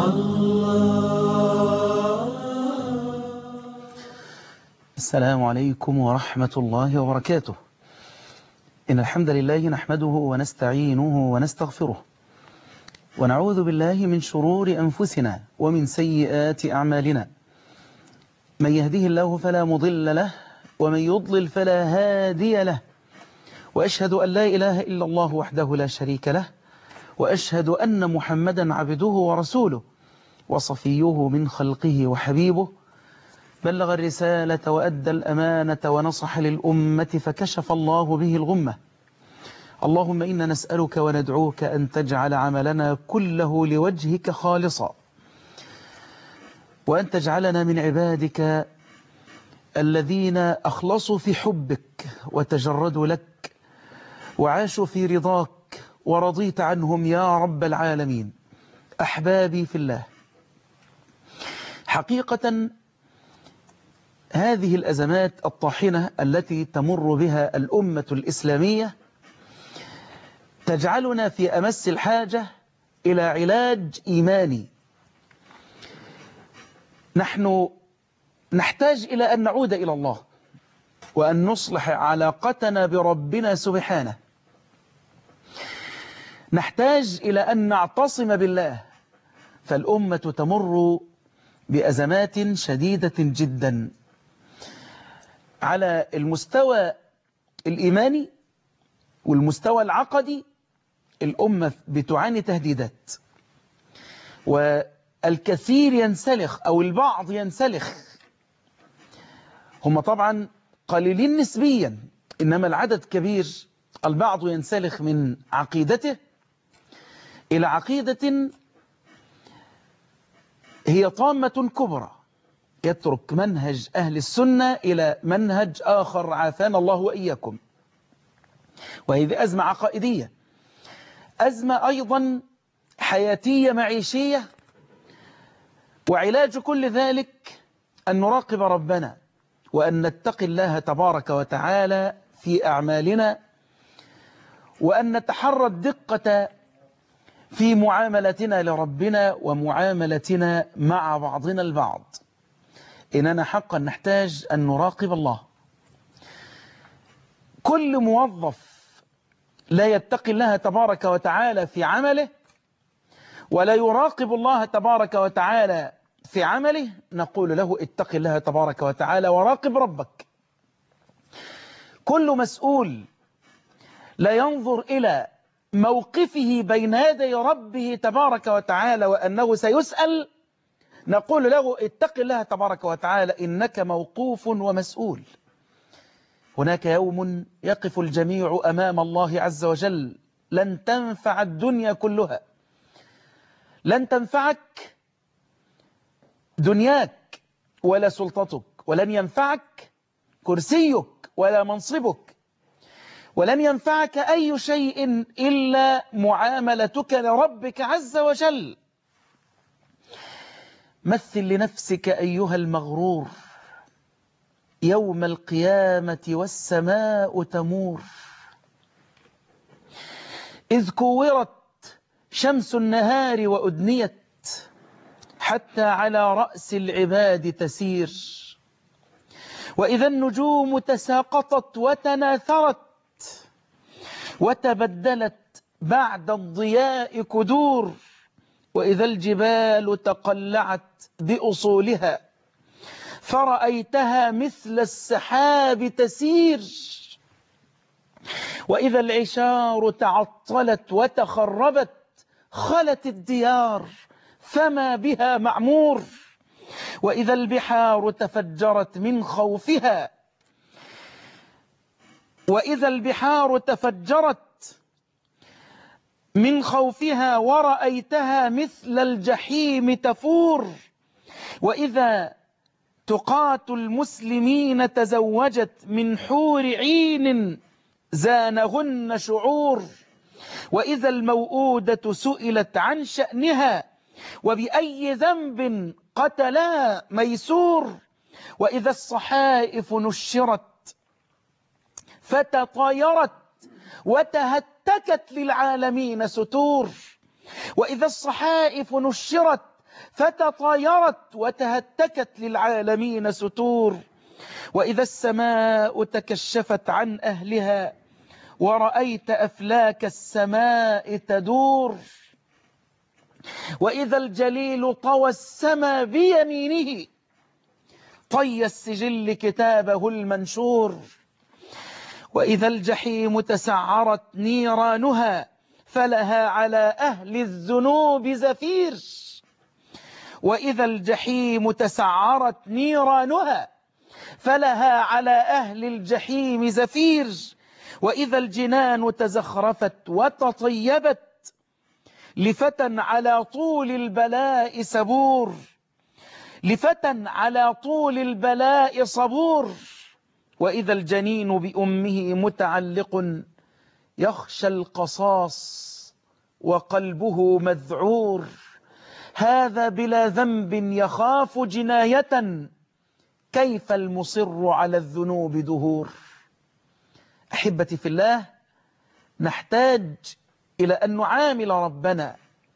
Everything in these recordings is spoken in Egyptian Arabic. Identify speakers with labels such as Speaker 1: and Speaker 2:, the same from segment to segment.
Speaker 1: السلام عليكم ورحمة الله وبركاته إن الحمد لله نحمده ونستعينه ونستغفره ونعوذ بالله من شرور أنفسنا ومن سيئات أعمالنا من يهده الله فلا مضل له ومن يضلل فلا هادي له وأشهد أن لا إله إلا الله وحده لا شريك له وأشهد أن محمدا عبده ورسوله وصفيه من خلقه وحبيبه بلغ الرسالة وأدى الأمانة ونصح للأمة فكشف الله به الغمة اللهم إنا نسألك وندعوك أن تجعل عملنا كله لوجهك خالصا وأن تجعلنا من عبادك الذين أخلصوا في حبك وتجردوا لك وعاشوا في رضاك ورضيت عنهم يا رب العالمين أحبابي في الله حقيقة هذه الأزمات الطاحنة التي تمر بها الأمة الإسلامية تجعلنا في أمس الحاجة إلى علاج إيماني نحن نحتاج إلى أن نعود إلى الله وأن نصلح علاقتنا بربنا سبحانه نحتاج إلى أن نعتصم بالله فالأمة تمر بأزمات شديدة جدا على المستوى الإيماني والمستوى العقدي الأمة بتعاني تهديدات والكثير ينسلخ أو البعض ينسلخ هم طبعا قليلين نسبيا إنما العدد كبير البعض ينسلخ من عقيدته إلى عقيدة هي طامة كبرى يترك منهج أهل السنة إلى منهج آخر عافانا الله وإياكم وهذه أزمة عقائدية أزمة أيضا حياتية معيشية وعلاج كل ذلك أن نراقب ربنا وأن نتقي الله تبارك وتعالى في أعمالنا وأن نتحرى الدقة في معاملتنا لربنا ومعاملتنا مع بعضنا البعض إننا حقا نحتاج أن نراقب الله كل موظف لا يتقي الله تبارك وتعالى في عمله ولا يراقب الله تبارك وتعالى في عمله نقول له اتق الله تبارك وتعالى وراقب ربك كل مسؤول لا ينظر إلى موقفه بين يدي ربه تبارك وتعالى وأنه سيسأل نقول له اتق الله تبارك وتعالى إنك موقوف ومسؤول هناك يوم يقف الجميع أمام الله عز وجل لن تنفع الدنيا كلها لن تنفعك دنياك ولا سلطتك ولن ينفعك كرسيك ولا منصبك ولن ينفعك أي شيء إلا معاملتك لربك عز وجل مثل لنفسك أيها المغرور يوم القيامة والسماء تمور إذ كورت شمس النهار وأدنيت حتى على رأس العباد تسير وإذا النجوم تساقطت وتناثرت وتبدلت بعد الضياء كدور وإذا الجبال تقلعت بأصولها فرأيتها مثل السحاب تسير وإذا العشار تعطلت وتخربت خلت الديار فما بها معمور وإذا البحار تفجرت من خوفها وإذا البحار تفجرت من خوفها ورأيتها مثل الجحيم تفور وإذا تقات المسلمين تزوجت من حور عين زانهن شعور وإذا الموؤودة سئلت عن شأنها وبأي ذنب قتلها ميسور وإذا الصحائف نشرت فتطايرت وتهتكت للعالمين ستور وإذا الصحائف نشرت فتطايرت وتهتكت للعالمين ستور وإذا السماء تكشفت عن أهلها ورأيت أفلاك السماء تدور وإذا الجليل طوى السما بيمينه طي السجل كتابه المنشور وإذا الجحيم تسعرت نيرانها فلها على أهل الذنوب زفير وإذا الجحيم تسعرت نيرانها فلها على أهل الجحيم زفير وإذا الجنان تزخرفت وتطيبت لفتى على طول البلاء سبور لفتى على طول البلاء صبور وإذا الجنين بأمه متعلق يخشى القصاص وقلبه مذعور هذا بلا ذنب يخاف جناية كيف المصر على الذنوب دهور أحبتي في الله نحتاج إلى أن نعامل ربنا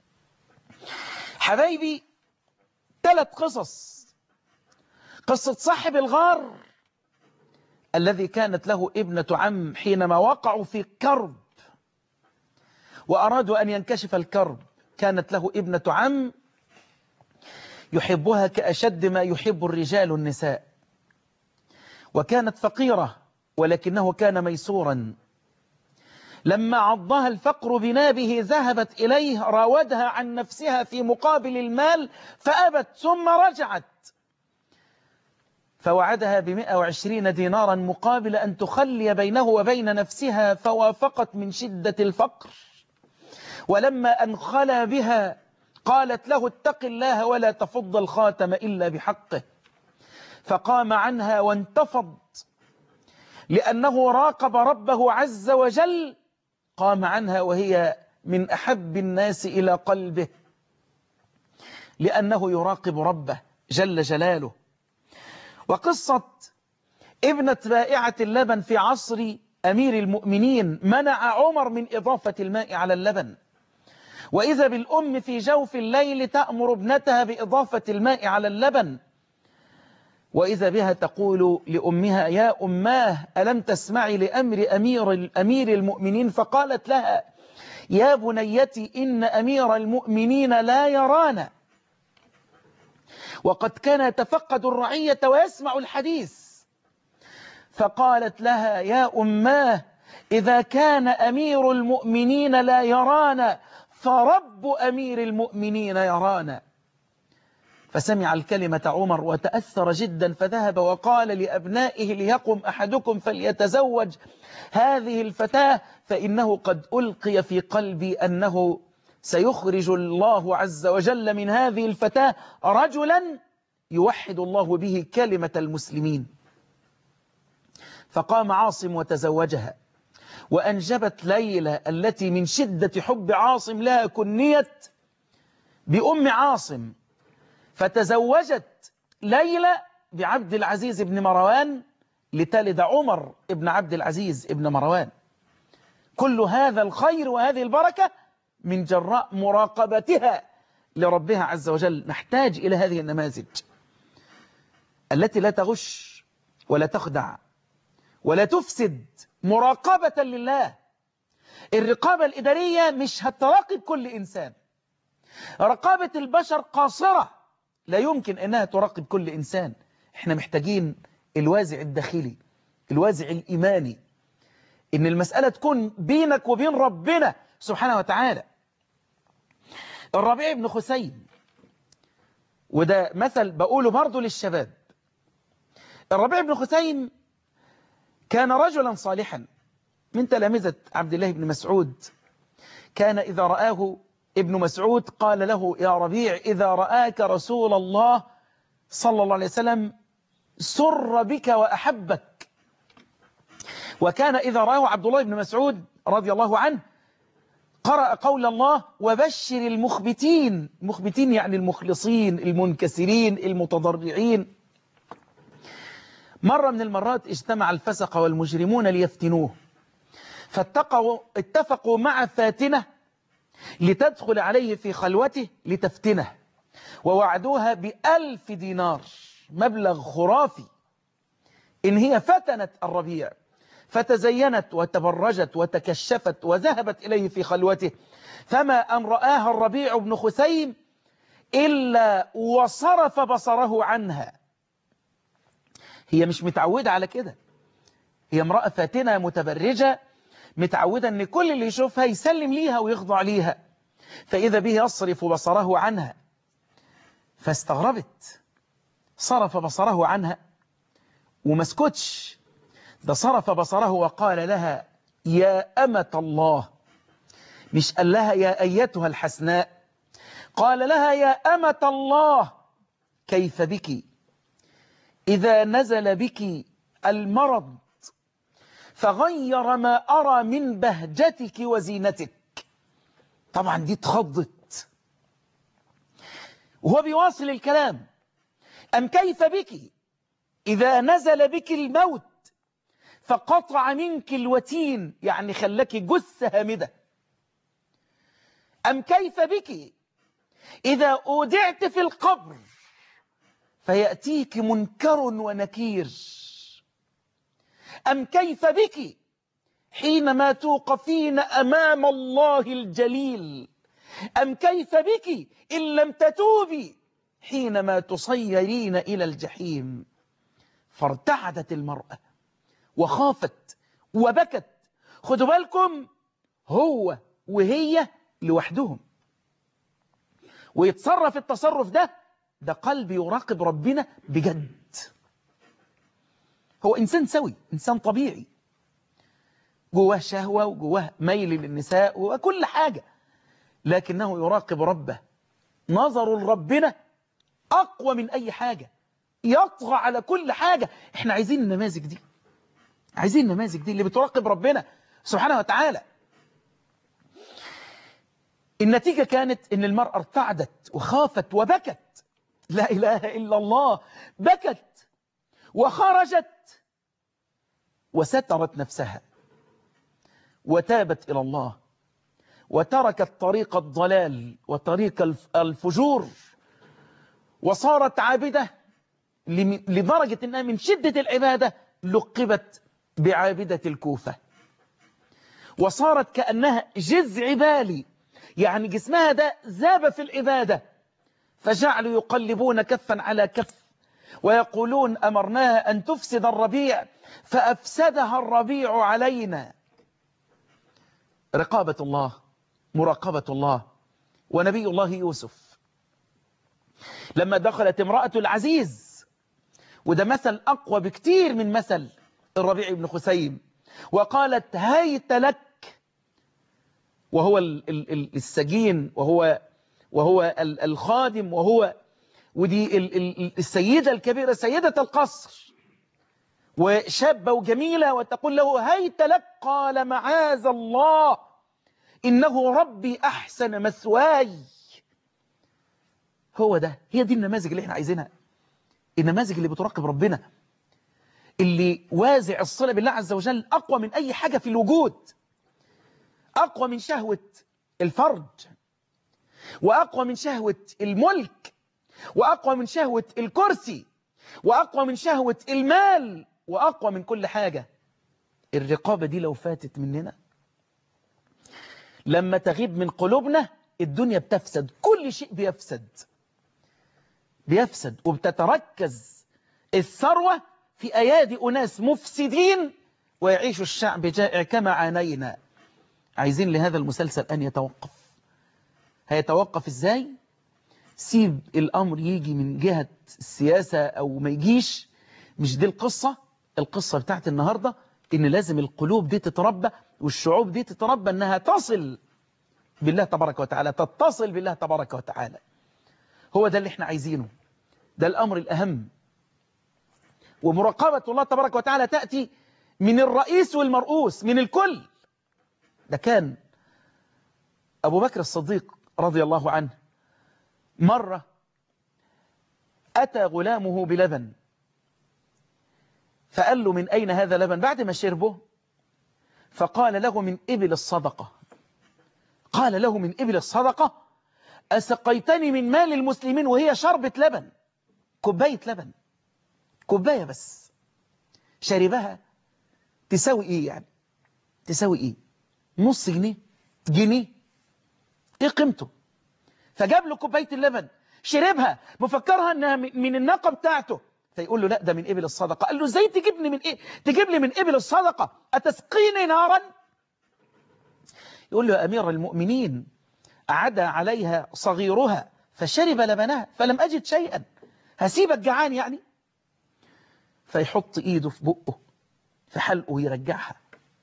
Speaker 1: حبايبي ثلاث قصص قصة صاحب الغار الذي كانت له ابنة عم حينما وقعوا في كرب وأرادوا أن ينكشف الكرب كانت له ابنة عم يحبها كأشد ما يحب الرجال النساء وكانت فقيرة ولكنه كان ميسورا لما عضها الفقر بنابه ذهبت إليه راودها عن نفسها في مقابل المال فأبت ثم رجعت فوعدها بمئة وعشرين دينارا مقابل أن تخلي بينه وبين نفسها فوافقت من شدة الفقر ولما أن خلى بها قالت له اتق الله ولا تفض الخاتم إلا بحقه فقام عنها وانتفض لأنه راقب ربه عز وجل قام عنها وهي من أحب الناس إلى قلبه لأنه يراقب ربه جل جلاله وقصة ابنة بائعة اللبن في عصر أمير المؤمنين منع عمر من إضافة الماء على اللبن وإذا بالأم في جوف الليل تأمر ابنتها بإضافة الماء على اللبن وإذا بها تقول لأمها يا أماه ألم تسمعي لأمر أمير, أمير المؤمنين فقالت لها يا بنيتي إن أمير المؤمنين لا يرانا وقد كان يتفقد الرعية ويسمع الحديث فقالت لها يا أماه إذا كان أمير المؤمنين لا يرانا فرب أمير المؤمنين يرانا فسمع الكلمة عمر وتأثر جدا فذهب وقال لأبنائه ليقم أحدكم فليتزوج هذه الفتاة فإنه قد ألقي في قلبي أنه سيخرج الله عز وجل من هذه الفتاة رجلا يوحد الله به كلمة المسلمين فقام عاصم وتزوجها وأنجبت ليلى التي من شدة حب عاصم لها كنيت بأم عاصم فتزوجت ليلى بعبد العزيز بن مروان لتلد عمر ابن عبد العزيز ابن مروان كل هذا الخير وهذه البركة من جراء مراقبتها لربها عز وجل نحتاج إلى هذه النماذج التي لا تغش ولا تخدع ولا تفسد مراقبة لله الرقابة الإدارية مش هتراقب كل إنسان رقابة البشر قاصرة لا يمكن أنها تراقب كل إنسان احنا محتاجين الوازع الداخلي الوازع الإيماني إن المسألة تكون بينك وبين ربنا سبحانه وتعالى الربيع بن خسين وده مثل بقوله برضه للشباب الربيع بن خسين كان رجلا صالحا من تلامذة عبد الله بن مسعود كان إذا رآه ابن مسعود قال له يا ربيع إذا رآك رسول الله صلى الله عليه وسلم سر بك وأحبك وكان إذا رآه عبد الله بن مسعود رضي الله عنه قرأ قول الله وبشر المخبتين المخبتين يعني المخلصين المنكسرين المتضرعين مرة من المرات اجتمع الفسق والمجرمون ليفتنوه فاتقوا اتفقوا مع فاتنة لتدخل عليه في خلوته لتفتنه ووعدوها بألف دينار مبلغ خرافي إن هي فتنت الربيع فتزينت وتبرجت وتكشفت وذهبت إليه في خلوته فما أن رآها الربيع بن خثيم إلا وصرف بصره عنها هي مش متعودة على كده هي امرأة فاتنة متبرجة متعودة أن كل اللي يشوفها يسلم ليها ويخضع ليها فإذا به يصرف بصره عنها فاستغربت صرف بصره عنها ومسكتش ده صرف بصره وقال لها يا أمة الله مش قال لها يا أيتها الحسناء قال لها يا أمة الله كيف بك إذا نزل بك المرض فغير ما أرى من بهجتك وزينتك طبعا دي اتخضت وهو بيواصل الكلام أم كيف بك إذا نزل بك الموت فقطع منك الوتين يعني خلك جثة هامدة أم كيف بك إذا أودعت في القبر فيأتيك منكر ونكير أم كيف بك حينما توقفين أمام الله الجليل أم كيف بك إن لم تتوبي حينما تصيرين إلى الجحيم فارتعدت المرأة وخافت وبكت خدوا بالكم هو وهي لوحدهم ويتصرف التصرف ده ده قلب يراقب ربنا بجد هو إنسان سوي إنسان طبيعي جواه شهوة وجواه ميل للنساء وكل حاجة لكنه يراقب ربه نظر لربنا أقوى من أي حاجة يطغى على كل حاجة احنا عايزين النماذج دي عايزين النماذج دي اللي بتراقب ربنا سبحانه وتعالى النتيجة كانت ان المرأة ارتعدت وخافت وبكت لا إله إلا الله بكت وخرجت وسترت نفسها وتابت إلى الله وتركت طريق الضلال وطريق الفجور وصارت عابدة لدرجة أنها من شدة العبادة لقبت بعابدة الكوفة وصارت كأنها جذع بالي يعني جسمها ده ذاب في العبادة فجعلوا يقلبون كفا على كف ويقولون أمرناها أن تفسد الربيع فأفسدها الربيع علينا رقابة الله مراقبة الله ونبي الله يوسف لما دخلت امرأة العزيز وده مثل أقوى بكتير من مثل الربيع بن خسيم وقالت هيت لك وهو السجين وهو وهو الخادم وهو ودي السيدة الكبيرة سيدة القصر وشابة وجميلة وتقول له هيت لك قال معاذ الله إنه ربي أحسن مثواي هو ده هي دي النماذج اللي احنا عايزينها النماذج اللي بتراقب ربنا اللي وازع الصلة بالله عز وجل أقوى من أي حاجة في الوجود أقوى من شهوة الفرج وأقوى من شهوة الملك وأقوى من شهوة الكرسي وأقوى من شهوة المال وأقوى من كل حاجة الرقابة دي لو فاتت مننا لما تغيب من قلوبنا الدنيا بتفسد كل شيء بيفسد بيفسد وبتتركز الثروة في أيادي أناس مفسدين ويعيش الشعب جائع كما عانينا عايزين لهذا المسلسل أن يتوقف هيتوقف إزاي؟ سيب الأمر يجي من جهة السياسة أو ما يجيش مش دي القصة القصة بتاعت النهاردة إن لازم القلوب دي تتربى والشعوب دي تتربى أنها تصل بالله تبارك وتعالى تتصل بالله تبارك وتعالى هو ده اللي احنا عايزينه ده الأمر الأهم ومراقبة الله تبارك وتعالى تأتي من الرئيس والمرؤوس من الكل ده كان أبو بكر الصديق رضي الله عنه مرة أتى غلامه بلبن فقال له من أين هذا لبن بعد ما شربه فقال له من إبل الصدقة قال له من إبل الصدقة أسقيتني من مال المسلمين وهي شربة لبن كوباية لبن كوباية بس شربها تساوي ايه يعني تساوي ايه نص جنيه جنيه ايه قيمته فجاب له كوبايه اللبن شربها مفكرها انها من الناقه بتاعته فيقول له لا ده من ابل الصدقه قال له ازاي تجيبني من ايه تجيب لي من ابل الصدقه اتسقيني نارا يقول له يا امير المؤمنين عدا عليها صغيرها فشرب لبنها فلم اجد شيئا هسيبك جعان يعني فيحط ايده في بقه في حلقه ويرجعها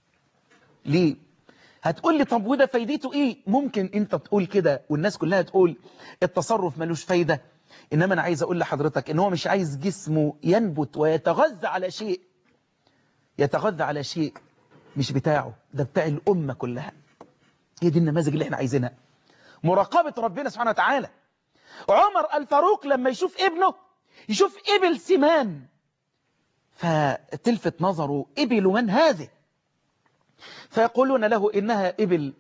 Speaker 1: ليه هتقول لي طب وده فايدته ايه ممكن انت تقول كده والناس كلها تقول التصرف ملوش فايدة انما انا عايز اقول لحضرتك ان هو مش عايز جسمه ينبت ويتغذى على شيء يتغذى على شيء مش بتاعه ده بتاع الامة كلها هي دي النماذج اللي احنا عايزينها مراقبة ربنا سبحانه وتعالى عمر الفاروق لما يشوف ابنه يشوف ابل سمان فتلفت نظره ابل من هذه فيقولون له إنها إبل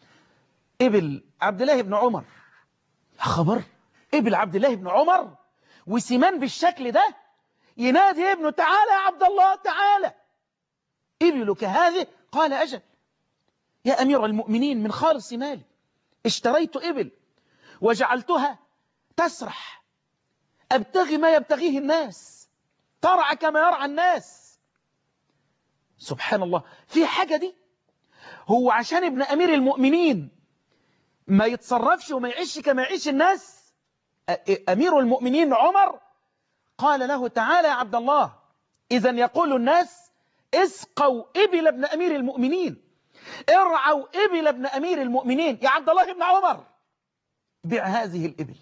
Speaker 1: إبل عبد الله بن عمر خبر إبل عبد الله بن عمر وسمان بالشكل ده ينادي ابنه تعالى يا عبد الله تعالى إبلك هذه قال أجل يا أمير المؤمنين من خالص مالي اشتريت إبل وجعلتها تسرح أبتغي ما يبتغيه الناس ترعى كما يرعى الناس سبحان الله في حاجة دي هو عشان ابن أمير المؤمنين ما يتصرفش وما يعيش كما يعيش الناس أمير المؤمنين عمر قال له تعالى يا عبد الله إذا يقول الناس اسقوا إبل ابن أمير المؤمنين ارعوا إبل ابن أمير المؤمنين يا عبد الله بن عمر بيع هذه الإبل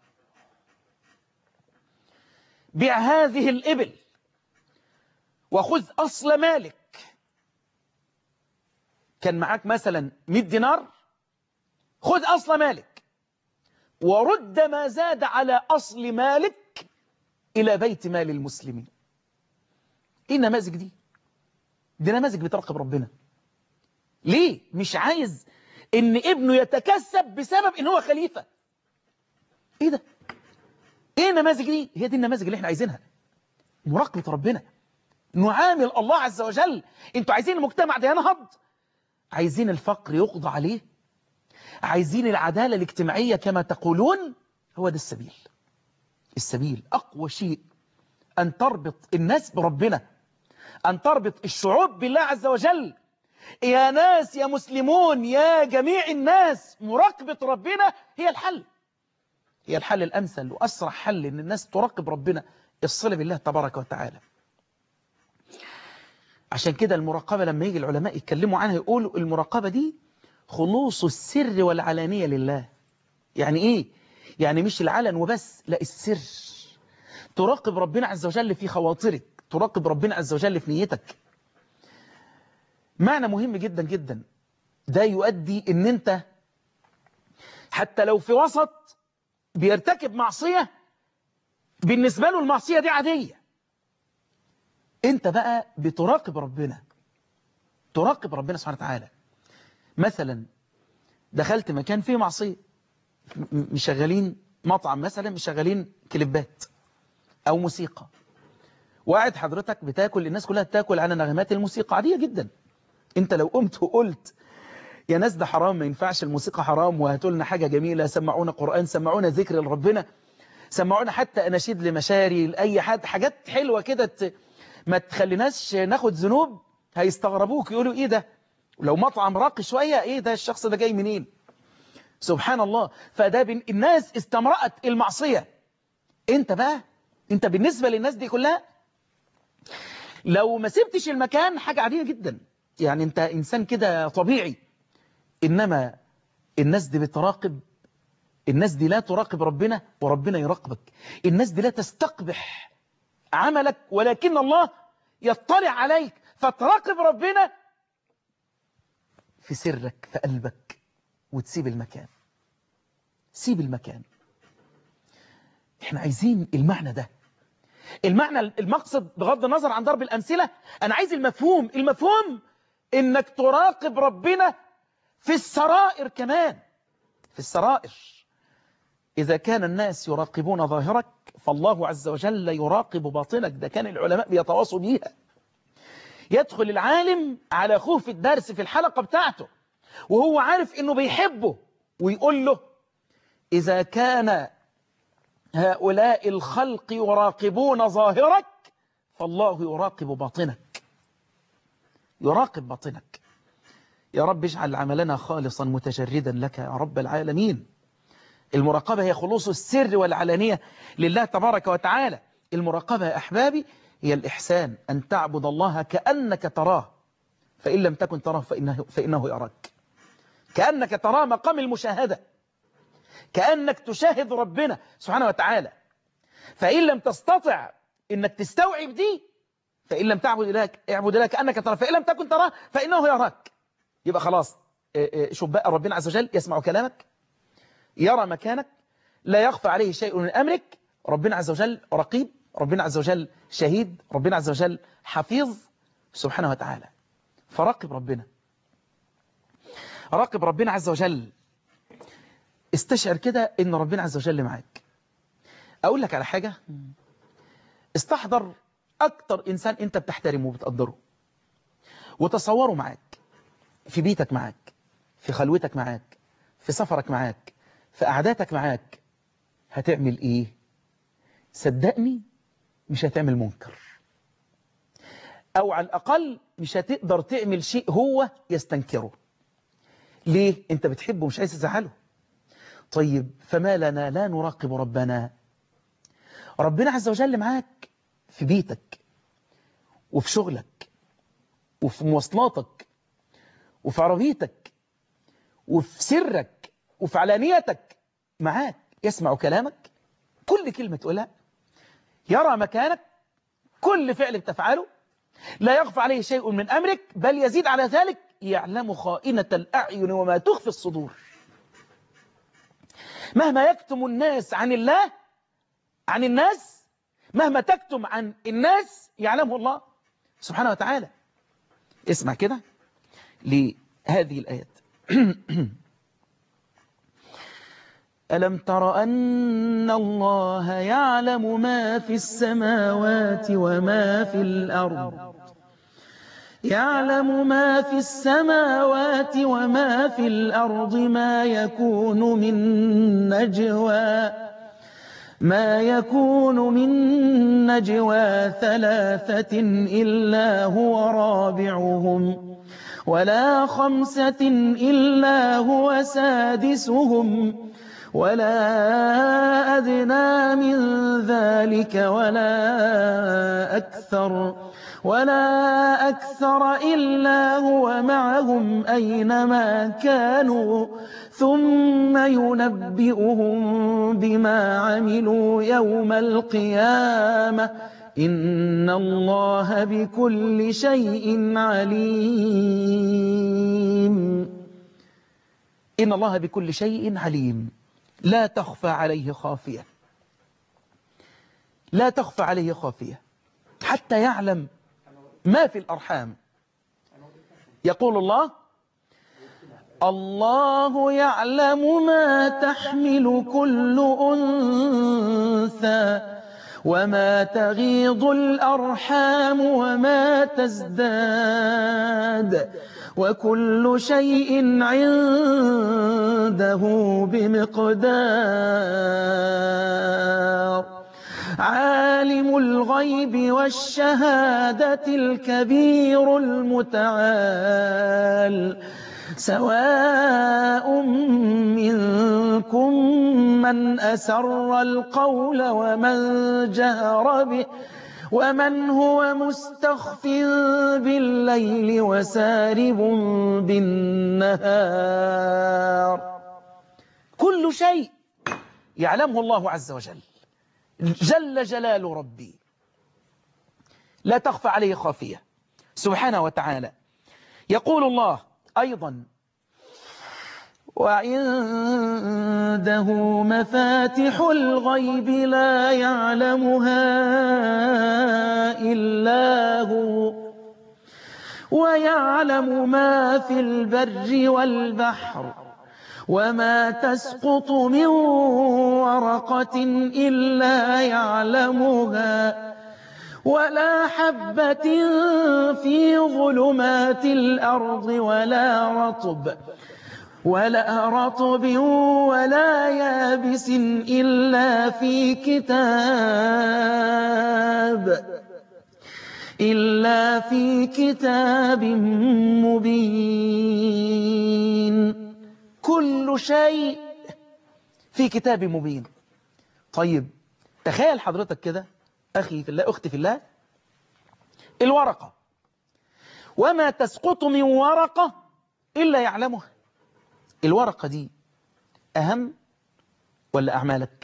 Speaker 1: بيع هذه الإبل وخذ أصل مالك كان معاك مثلا 100 دينار خذ أصل مالك ورد ما زاد على أصل مالك إلى بيت مال المسلمين إيه النماذج دي دي نماذج بترقب ربنا ليه مش عايز ان ابنه يتكسب بسبب ان هو خليفة ايه ده ايه النماذج دي هي دي النماذج اللي احنا عايزينها مراقبة ربنا نعامل الله عز وجل انتوا عايزين المجتمع ده ينهض عايزين الفقر يقضى عليه عايزين العدالة الاجتماعية كما تقولون هو ده السبيل السبيل أقوى شيء أن تربط الناس بربنا أن تربط الشعوب بالله عز وجل يا ناس يا مسلمون يا جميع الناس مراقبة ربنا هي الحل هي الحل الأمثل وأسرع حل أن الناس تراقب ربنا الصلة بالله تبارك وتعالى عشان كده المراقبة لما يجي العلماء يتكلموا عنها يقولوا المراقبة دي خلوص السر والعلانية لله يعني ايه يعني مش العلن وبس لا السر تراقب ربنا عز وجل في خواطرك تراقب ربنا عز وجل في نيتك معنى مهم جدا جدا ده يؤدي ان انت حتى لو في وسط بيرتكب معصية بالنسبة له المعصية دي عادية انت بقى بتراقب ربنا تراقب ربنا سبحانه وتعالى مثلا دخلت مكان فيه معصية مشغلين مطعم مثلا مشغلين كليبات او موسيقى وقاعد حضرتك بتاكل الناس كلها بتاكل على نغمات الموسيقى عادية جدا انت لو قمت وقلت يا ناس ده حرام ما ينفعش الموسيقى حرام وهاتوا لنا حاجة جميلة سمعونا قرآن سمعونا ذكر لربنا سمعونا حتى أناشيد لمشاري لأي حد حاجات حلوة كده ما تخليناش ناخد ذنوب هيستغربوك يقولوا ايه ده لو مطعم راقي شوية ايه ده الشخص ده جاي منين سبحان الله فده بن... الناس استمرأت المعصية انت بقى انت بالنسبة للناس دي كلها لو ما سبتش المكان حاجة عادية جدا يعني انت انسان كده طبيعي انما الناس دي بتراقب الناس دي لا تراقب ربنا وربنا يراقبك الناس دي لا تستقبح عملك ولكن الله يطلع عليك فتراقب ربنا في سرك في قلبك وتسيب المكان سيب المكان احنا عايزين المعنى ده المعنى المقصد بغض النظر عن ضرب الأمثلة أنا عايز المفهوم المفهوم إنك تراقب ربنا في السرائر كمان في السرائر إذا كان الناس يراقبون ظاهرك فالله عز وجل يراقب باطنك ده كان العلماء بيتواصوا بيها يدخل العالم على أخوه في الدرس في الحلقة بتاعته وهو عارف إنه بيحبه ويقول له إذا كان هؤلاء الخلق يراقبون ظاهرك فالله يراقب باطنك يراقب باطنك يا رب اجعل عملنا خالصا متجردا لك يا رب العالمين المراقبة هي خلوص السر والعلانية لله تبارك وتعالى المراقبة يا أحبابي هي الإحسان أن تعبد الله كأنك تراه فإن لم تكن تراه فإنه, فإنه يراك كأنك تراه مقام المشاهدة كأنك تشاهد ربنا سبحانه وتعالى فإن لم تستطع إنك تستوعب دي فإن لم تعبد الله اعبد الله كأنك تراه فإن لم تكن تراه فإنه يراك يبقى خلاص شوف بقى ربنا عز وجل يسمع كلامك يرى مكانك لا يخفى عليه شيء من أمرك ربنا عز وجل رقيب ربنا عز وجل شهيد ربنا عز وجل حفيظ سبحانه وتعالى فراقب ربنا راقب ربنا عز وجل استشعر كده ان ربنا عز وجل معاك اقول لك على حاجة استحضر اكتر انسان انت بتحترمه وبتقدره وتصوره معاك في بيتك معاك في خلوتك معاك في سفرك معاك في قعداتك معاك هتعمل ايه صدقني مش هتعمل منكر او على الاقل مش هتقدر تعمل شيء هو يستنكره ليه انت بتحبه مش عايز تزعله طيب فما لنا لا نراقب ربنا ربنا عز وجل معاك في بيتك وفي شغلك وفي مواصلاتك وفي عربيتك وفي سرك وفي علانيتك معاك يسمع كلامك كل كلمة تقولها يرى مكانك كل فعل بتفعله لا يخفى عليه شيء من أمرك بل يزيد على ذلك يعلم خائنة الأعين وما تخفي الصدور مهما يكتم الناس عن الله عن الناس مهما تكتم عن الناس يعلمه الله سبحانه وتعالى اسمع كده لهذه الآيات ألم تر أن الله يعلم ما في السماوات وما في الأرض يعلم ما في السماوات وما في الأرض ما يكون من نجوى ما يكون من نجوى ثلاثة إلا هو رابعهم ولا خمسة إلا هو سادسهم ولا أدنى من ذلك ولا أكثر ولا أكثر إلا هو معهم أينما كانوا ثم ينبئهم بما عملوا يوم القيامة إن الله بكل شيء عليم إن الله بكل شيء عليم لا تخفى عليه خافية لا تخفى عليه خافية حتى يعلم ما في الأرحام يقول الله الله يعلم ما تحمل كل أنثى وما تغيض الأرحام وما تزداد وكل شيء عنده بمقدار عالم الغيب والشهادة الكبير المتعال سواء منكم من أسر القول ومن جهر به ومن هو مستخف بالليل وسارب بالنهار كل شيء يعلمه الله عز وجل جل جلال ربي لا تخفى عليه خافية سبحانه وتعالى يقول الله أيضا وعنده مفاتح الغيب لا يعلمها إلا هو ويعلم ما في البر والبحر وما تسقط من ورقة إلا يعلمها ولا حبة في ظلمات الأرض ولا رطب ولا رطب ولا يابس إلا في كتاب إلا في كتاب مبين كل شيء في كتاب مبين طيب تخيل حضرتك كده أخي في الله أختي في الله الورقة وما تسقط من ورقة إلا يعلمها الورقة دي أهم ولا أعمالك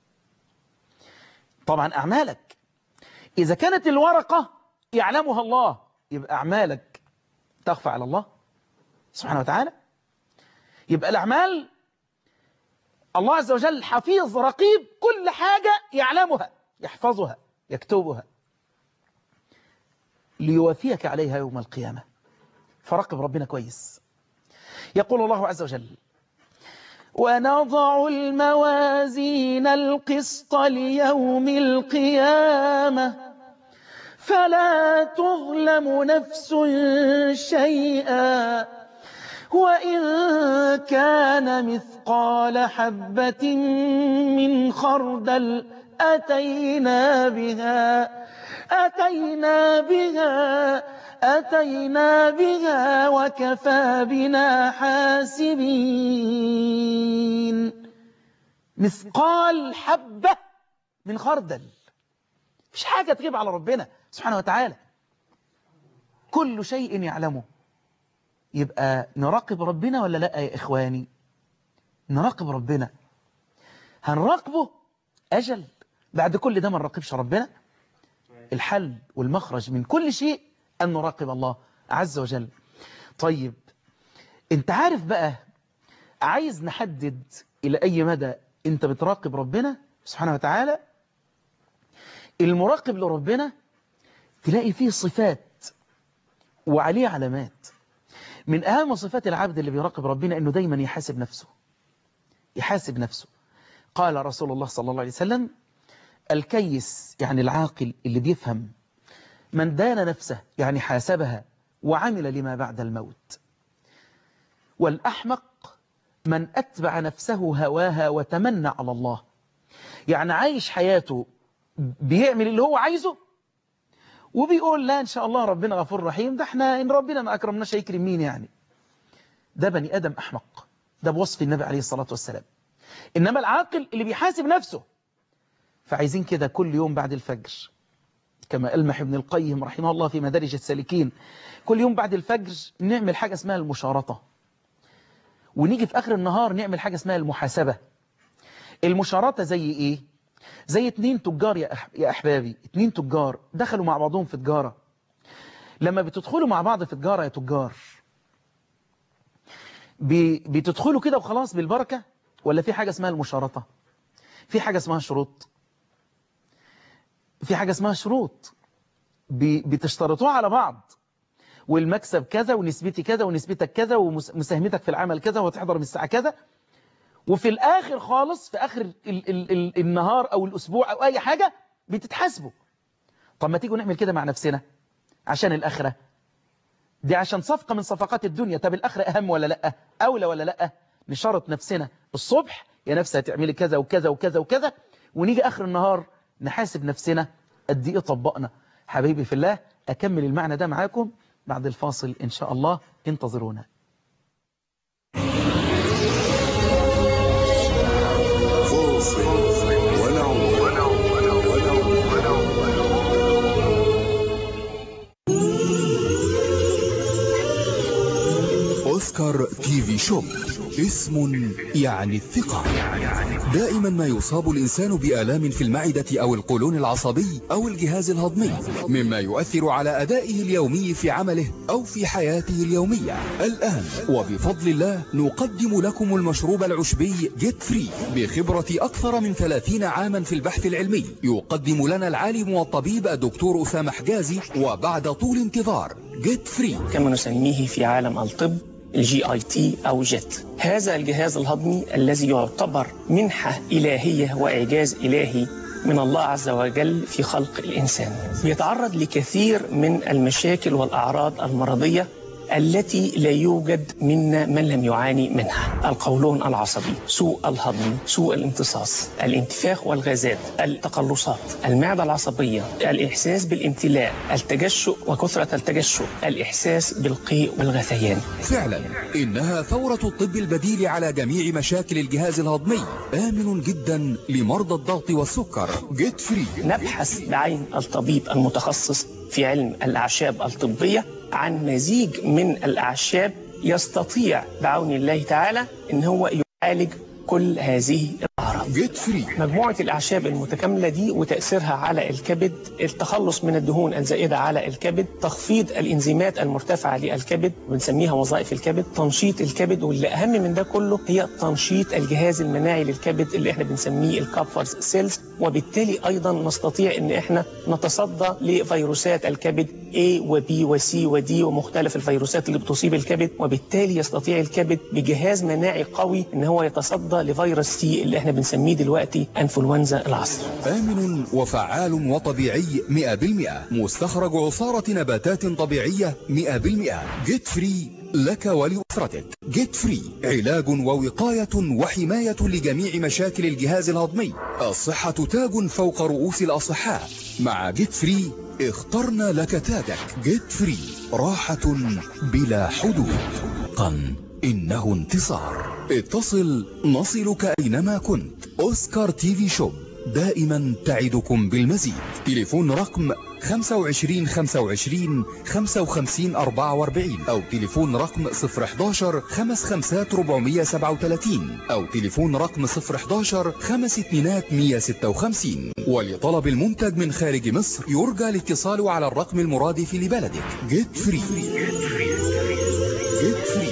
Speaker 1: طبعا أعمالك إذا كانت الورقة يعلمها الله يبقى أعمالك تخفى على الله سبحانه وتعالى يبقى الأعمال الله عز وجل حفيظ رقيب كل حاجة يعلمها يحفظها يكتبها ليوافيك عليها يوم القيامة فراقب ربنا كويس يقول الله عز وجل ونضع الموازين القسط ليوم القيامة فلا تظلم نفس شيئا وإن كان مثقال حبة من خردل أتينا بها أتينا بها أتينا بها وكفى بنا حاسبين مثقال حبة من خردل مش حاجة تغيب على ربنا سبحانه وتعالى كل شيء يعلمه يبقى نراقب ربنا ولا لا يا إخواني نراقب ربنا هنراقبه أجل بعد كل ده ما نراقبش ربنا الحل والمخرج من كل شيء أن نراقب الله عز وجل طيب انت عارف بقى عايز نحدد إلى أي مدى انت بتراقب ربنا سبحانه وتعالى المراقب لربنا تلاقي فيه صفات وعليه علامات من أهم صفات العبد اللي بيراقب ربنا أنه دايما يحاسب نفسه يحاسب نفسه قال رسول الله صلى الله عليه وسلم الكيس يعني العاقل اللي بيفهم من دان نفسه يعني حاسبها وعمل لما بعد الموت والأحمق من أتبع نفسه هواها وتمنى على الله يعني عايش حياته بيعمل اللي هو عايزه وبيقول لا إن شاء الله ربنا غفور رحيم ده احنا إن ربنا ما أكرمناش هيكرم مين يعني ده بني آدم أحمق ده بوصف النبي عليه الصلاة والسلام إنما العاقل اللي بيحاسب نفسه فعايزين كده كل يوم بعد الفجر كما ألمح ابن القيم رحمه الله في مدارج السالكين كل يوم بعد الفجر نعمل حاجة اسمها المشارطة ونيجي في آخر النهار نعمل حاجة اسمها المحاسبة المشارطة زي إيه؟ زي اتنين تجار يا, أح... يا أحبابي اتنين تجار دخلوا مع بعضهم في تجارة لما بتدخلوا مع بعض في تجارة يا تجار ب... بتدخلوا كده وخلاص بالبركة ولا في حاجة اسمها المشارطة في حاجة اسمها شروط في حاجة اسمها شروط ب... بتشترطوها على بعض والمكسب كذا ونسبتي كذا ونسبتك كذا ومساهمتك في العمل كذا وتحضر من الساعة كذا وفي الآخر خالص في آخر ال ال ال النهار أو الأسبوع أو أي حاجة بتتحاسبوا طب ما تيجوا نعمل كده مع نفسنا عشان الآخرة دي عشان صفقة من صفقات الدنيا طب الآخرة أهم ولا لأ أولى ولا لأ نشرط نفسنا الصبح يا نفسي هتعملي كذا وكذا وكذا وكذا ونيجي آخر النهار نحاسب نفسنا قد إيه طبقنا حبيبي في الله أكمل المعنى ده معاكم بعد الفاصل إن شاء الله انتظرونا
Speaker 2: أوسكار تي في شوب اسم يعني الثقة دائما ما يصاب الإنسان بآلام في المعدة أو القولون العصبي أو الجهاز الهضمي مما يؤثر على أدائه اليومي في عمله أو في حياته اليومية الآن وبفضل الله نقدم لكم المشروب العشبي جيت فري بخبرة أكثر من 30 عاما في البحث العلمي يقدم لنا العالم والطبيب الدكتور أسامة حجازي وبعد طول انتظار جيت فري
Speaker 3: كما نسميه في عالم الطب الجي اي تي او جيت هذا الجهاز الهضمي الذي يعتبر منحة إلهية وإعجاز إلهي من الله عز وجل في خلق الإنسان يتعرض لكثير من المشاكل والأعراض المرضية التي لا يوجد منا من لم يعاني منها القولون العصبي سوء الهضم سوء الامتصاص الانتفاخ والغازات التقلصات المعدة العصبية الإحساس بالامتلاء التجشؤ وكثرة التجشؤ الإحساس بالقيء والغثيان
Speaker 2: فعلا إنها ثورة الطب البديل على جميع مشاكل الجهاز الهضمي آمن جدا لمرضى الضغط والسكر جيت فري
Speaker 3: نبحث بعين الطبيب المتخصص في علم الأعشاب الطبية عن مزيج من الأعشاب يستطيع بعون الله تعالى أن هو يعالج كل هذه الأعراض
Speaker 2: جيت فري
Speaker 3: مجموعة الأعشاب المتكاملة دي وتأثيرها على الكبد التخلص من الدهون الزائدة على الكبد تخفيض الإنزيمات المرتفعة للكبد بنسميها وظائف الكبد تنشيط الكبد واللي أهم من ده كله هي تنشيط الجهاز المناعي للكبد اللي احنا بنسميه الكابفرز سيلز وبالتالي أيضا نستطيع أن احنا نتصدى لفيروسات الكبد A و B و C و D ومختلف الفيروسات اللي بتصيب الكبد وبالتالي يستطيع الكبد بجهاز مناعي قوي ان هو يتصدى لفيروس سي اللي احنا بنسميه دلوقتي انفلونزا العصر
Speaker 2: آمن وفعال وطبيعي 100% مستخرج عصارة نباتات طبيعية 100% جيت فري لك ولأسرتك جيت فري علاج ووقاية وحماية لجميع مشاكل الجهاز الهضمي الصحة تاج فوق رؤوس الأصحاء مع جيت فري اخترنا لك تاجك جيت فري راحة بلا حدود قن إنه انتصار اتصل نصلك أينما كنت أوسكار تي في شوب دائما تعدكم بالمزيد تليفون رقم 25 25 55 44 أو تليفون رقم 011 55 437 أو تليفون رقم 011 5 2 156 ولطلب المنتج من خارج مصر يرجى الاتصال على الرقم المرادف لبلدك جيت فري جيت فري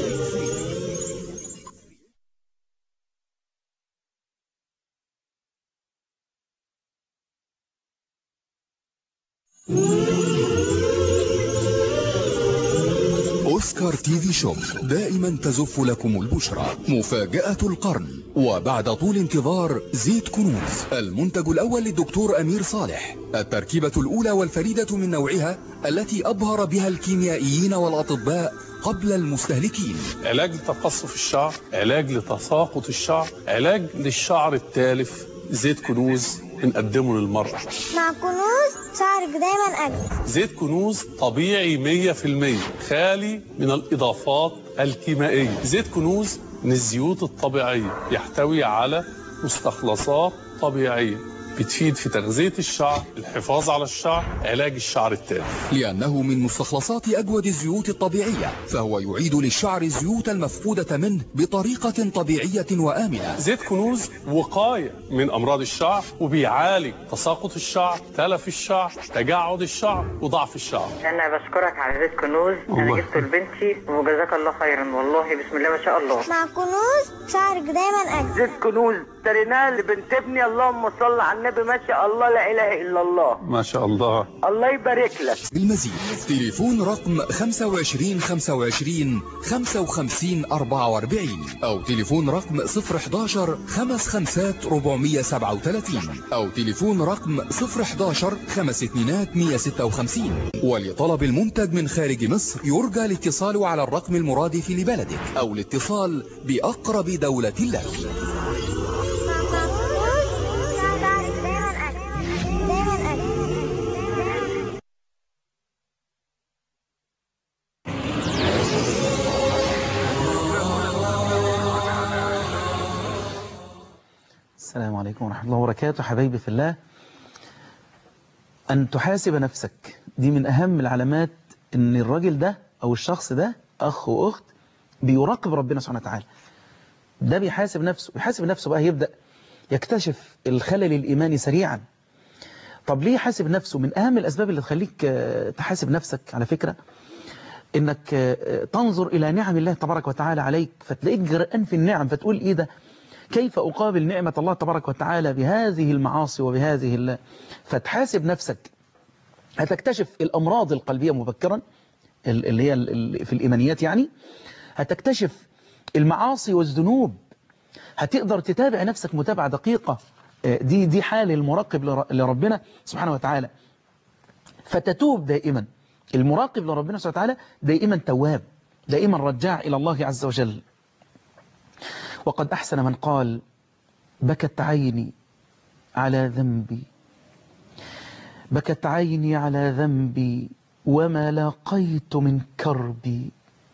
Speaker 2: أوسكار تي في شوب دائما تزف لكم البشرى مفاجأة القرن وبعد طول انتظار زيت كنوز المنتج الأول للدكتور أمير صالح التركيبة الأولى والفريدة من نوعها التي أبهر بها الكيميائيين والأطباء قبل المستهلكين
Speaker 4: علاج لتقصف الشعر علاج لتساقط الشعر علاج للشعر التالف زيت كنوز بنقدمه للمرأة
Speaker 5: مع كنوز شعرك دايما أجمل
Speaker 4: زيت كنوز طبيعي 100% خالي من الإضافات الكيميائية زيت كنوز من الزيوت الطبيعية يحتوي على مستخلصات طبيعية بتفيد في تغذية الشعر الحفاظ على الشعر علاج الشعر التالف
Speaker 2: لأنه من مستخلصات أجود الزيوت الطبيعية فهو يعيد للشعر الزيوت المفقودة منه بطريقة طبيعية وآمنة
Speaker 4: زيت كنوز وقاية من أمراض الشعر وبيعالج تساقط الشعر تلف الشعر تجعد الشعر وضعف الشعر
Speaker 6: انا بشكرك على زيت كنوز انا
Speaker 4: الله.
Speaker 6: جبته لبنتي وجزاك الله خيرا والله بسم الله ما شاء الله
Speaker 5: مع كنوز شعرك دايما أجمل
Speaker 6: زيت كنوز اشتريناه لبنت ابني اللهم صل على النبي ما شاء الله لا اله الا الله
Speaker 4: ما شاء الله
Speaker 6: الله يبارك لك
Speaker 2: بالمزيد تليفون رقم 25 25 55 44 أو تليفون رقم 011 55 437 أو تليفون رقم 011 52 156 ولطلب المنتج من خارج مصر يرجى الاتصال على الرقم المرادف لبلدك أو الاتصال بأقرب دولة لك
Speaker 5: مع كنوز شعرك دايما أجمل دايما أجمل
Speaker 1: السلام عليكم ورحمة الله وبركاته حبايبي في الله أن تحاسب نفسك دي من أهم العلامات أن الراجل ده أو الشخص ده أخ وأخت بيراقب ربنا سبحانه وتعالى ده بيحاسب نفسه بيحاسب نفسه بقى يبدأ يكتشف الخلل الإيماني سريعا طب ليه يحاسب نفسه من أهم الأسباب اللي تخليك آه، تحاسب نفسك على فكرة انك آه، تنظر الى نعم الله تبارك وتعالى عليك فتلاقيك جرقان في النعم فتقول ايه ده كيف اقابل نعمة الله تبارك وتعالى بهذه المعاصي وبهذه ال... فتحاسب نفسك هتكتشف الامراض القلبية مبكرا ال- اللي هي ال- ال- في الايمانيات يعني هتكتشف المعاصي والذنوب هتقدر تتابع نفسك متابعة دقيقة آه، دي دي حال المراقب لر- لربنا سبحانه وتعالى فتتوب دائما المراقب لربنا سبحانه وتعالى دائما تواب دائما رجاع إلى الله عز وجل وقد أحسن من قال بكت عيني على ذنبي بكت عيني على ذنبي وما لاقيت من كربي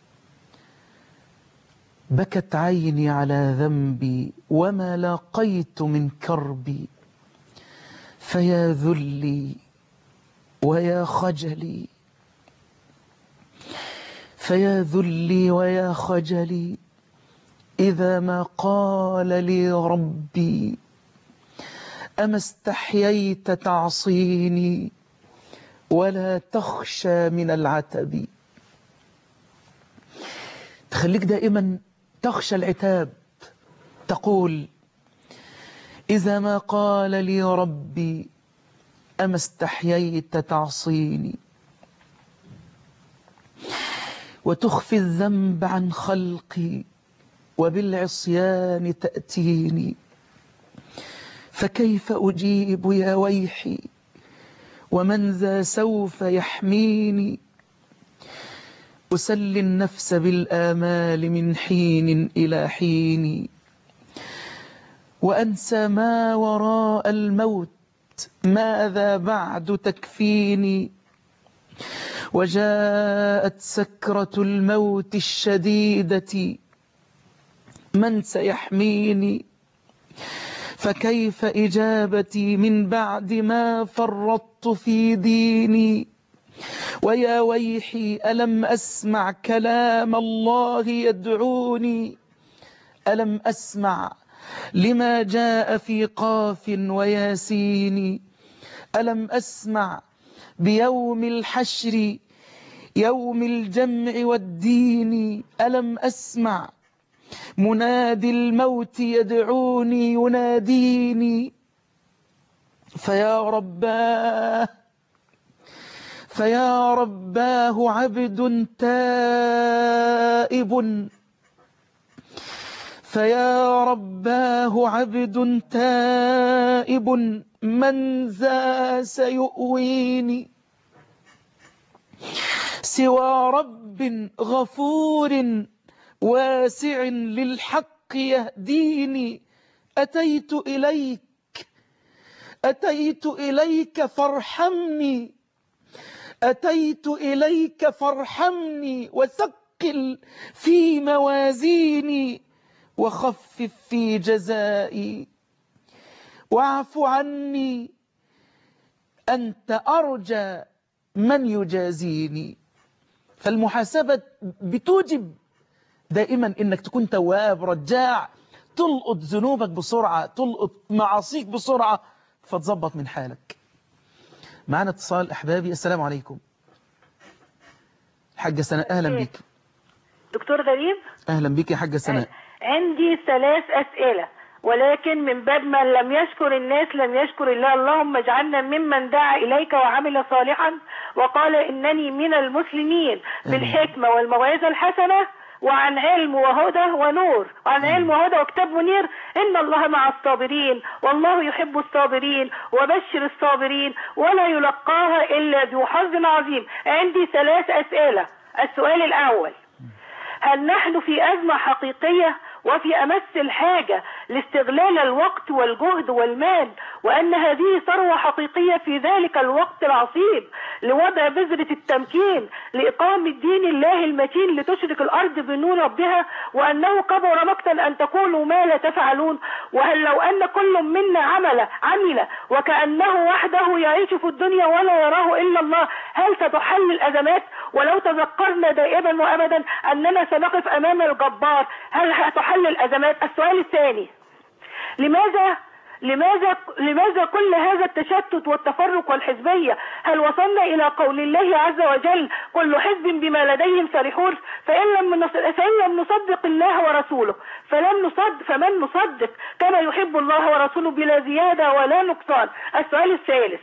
Speaker 1: بكت عيني على ذنبي وما لاقيت من كربي فيا ذلي ويا خجلي فيا ذلي ويا خجلي إذا ما قال لي ربي أما استحييت تعصيني ولا تخشى من العتب تخليك دائما تخشى العتاب تقول إذا ما قال لي ربي أما استحييت تعصيني وتخفي الذنب عن خلقي وبالعصيان تأتيني فكيف أجيب يا ويحي ومن ذا سوف يحميني أسلي النفس بالآمال من حين إلى حين وأنسى ما وراء الموت ماذا بعد تكفيني وجاءت سكرة الموت الشديدة من سيحميني فكيف إجابتي من بعد ما فرطت في ديني ويا ويحي ألم أسمع كلام الله يدعوني ألم أسمع لما جاء في قاف وياسين ألم أسمع بيوم الحشر يوم الجمع والدين ألم أسمع منادي الموت يدعوني يناديني فيا رباه فيا رباه عبد تائب فيا رباه عبد تائب من ذا سيؤويني سوى رب غفور واسع للحق يهديني أتيت إليك أتيت إليك فارحمني أتيت إليك فارحمني وثقل في موازيني وخفف في جزائي واعف عني أنت أرجى من يجازيني فالمحاسبة بتوجب دائما انك تكون تواب رجاع تلقط ذنوبك بسرعة تلقط معاصيك بسرعة فتظبط من حالك معنا اتصال احبابي السلام عليكم حاجة سناء اهلا بيك
Speaker 7: دكتور غريب
Speaker 1: اهلا بيك يا حاجة سناء
Speaker 7: عندي ثلاث أسئلة ولكن من باب من لم يشكر الناس لم يشكر الله اللهم اجعلنا ممن دعا إليك وعمل صالحا وقال إنني من المسلمين بالحكمة والموعظة الحسنة وعن علم وهدى ونور وعن علم وهدى وكتاب منير إن الله مع الصابرين والله يحب الصابرين وبشر الصابرين ولا يلقاها إلا ذو حظ عظيم عندي ثلاث أسئلة السؤال الأول هل نحن في أزمة حقيقية وفي أمس الحاجة لاستغلال الوقت والجهد والمال وأن هذه ثروة حقيقية في ذلك الوقت العصيب لوضع بذرة التمكين لإقامة دين الله المتين لتشرك الأرض بنور ربها وأنه كبر مقتا أن تقولوا ما لا تفعلون وهل لو أن كل منا عمل عمل وكأنه وحده يعيش في الدنيا ولا يراه إلا الله هل ستحل الأزمات ولو تذكرنا دائما وأبدا أننا سنقف أمام الجبار هل هتحل الأزمات السؤال الثاني لماذا لماذا لماذا كل هذا التشتت والتفرق والحزبية هل وصلنا إلى قول الله عز وجل كل حزب بما لديهم فرحون فإن لم نص- فإن لم نصدق الله ورسوله فلن نصدق فمن نصدق كما يحب الله ورسوله بلا زيادة ولا نقصان السؤال الثالث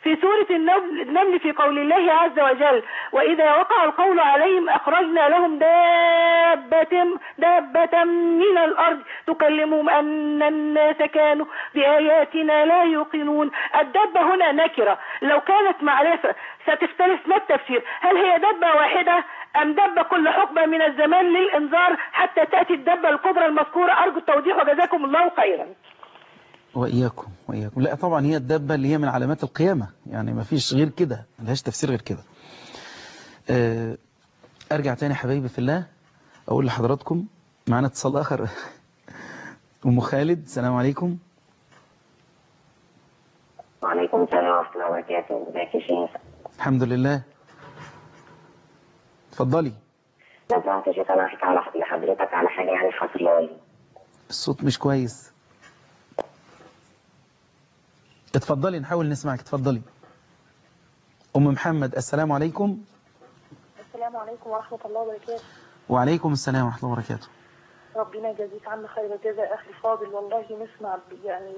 Speaker 7: في سورة النمل النمل في قول الله عز وجل وإذا وقع القول عليهم أخرجنا لهم دابة دابة من الأرض تكلمهم أن الناس كانوا بآياتنا لا يوقنون الدابة هنا نكرة لو كانت معرفة ستختلف ما التفسير هل هي دابة واحدة أم دابة كل حقبة من الزمان للإنذار حتى تأتي الدابة الكبرى المذكورة أرجو التوضيح وجزاكم الله خيرا
Speaker 1: وإياكم وإياكم لا طبعا هي الدابة اللي هي من علامات القيامة يعني ما فيش غير كده ملهاش تفسير غير كده آه، أرجع تاني حبايبي في الله أقول لحضراتكم معانا اتصال آخر أم خالد السلام عليكم
Speaker 8: وعليكم السلام ورحمة الله وبركاته ازيك يا شيخ
Speaker 1: الحمد لله اتفضلي
Speaker 8: لو سمحت يا شيخ انا هحكي على لحضرتك على حاجة يعني حصلة لي
Speaker 1: الصوت مش كويس اتفضلي نحاول نسمعك اتفضلي أم محمد السلام عليكم
Speaker 9: السلام عليكم ورحمة الله وبركاته
Speaker 1: وعليكم السلام ورحمة الله وبركاته
Speaker 9: ربنا يجازيك عنا خير الجزاء أخي فاضل والله نسمع ب- يعني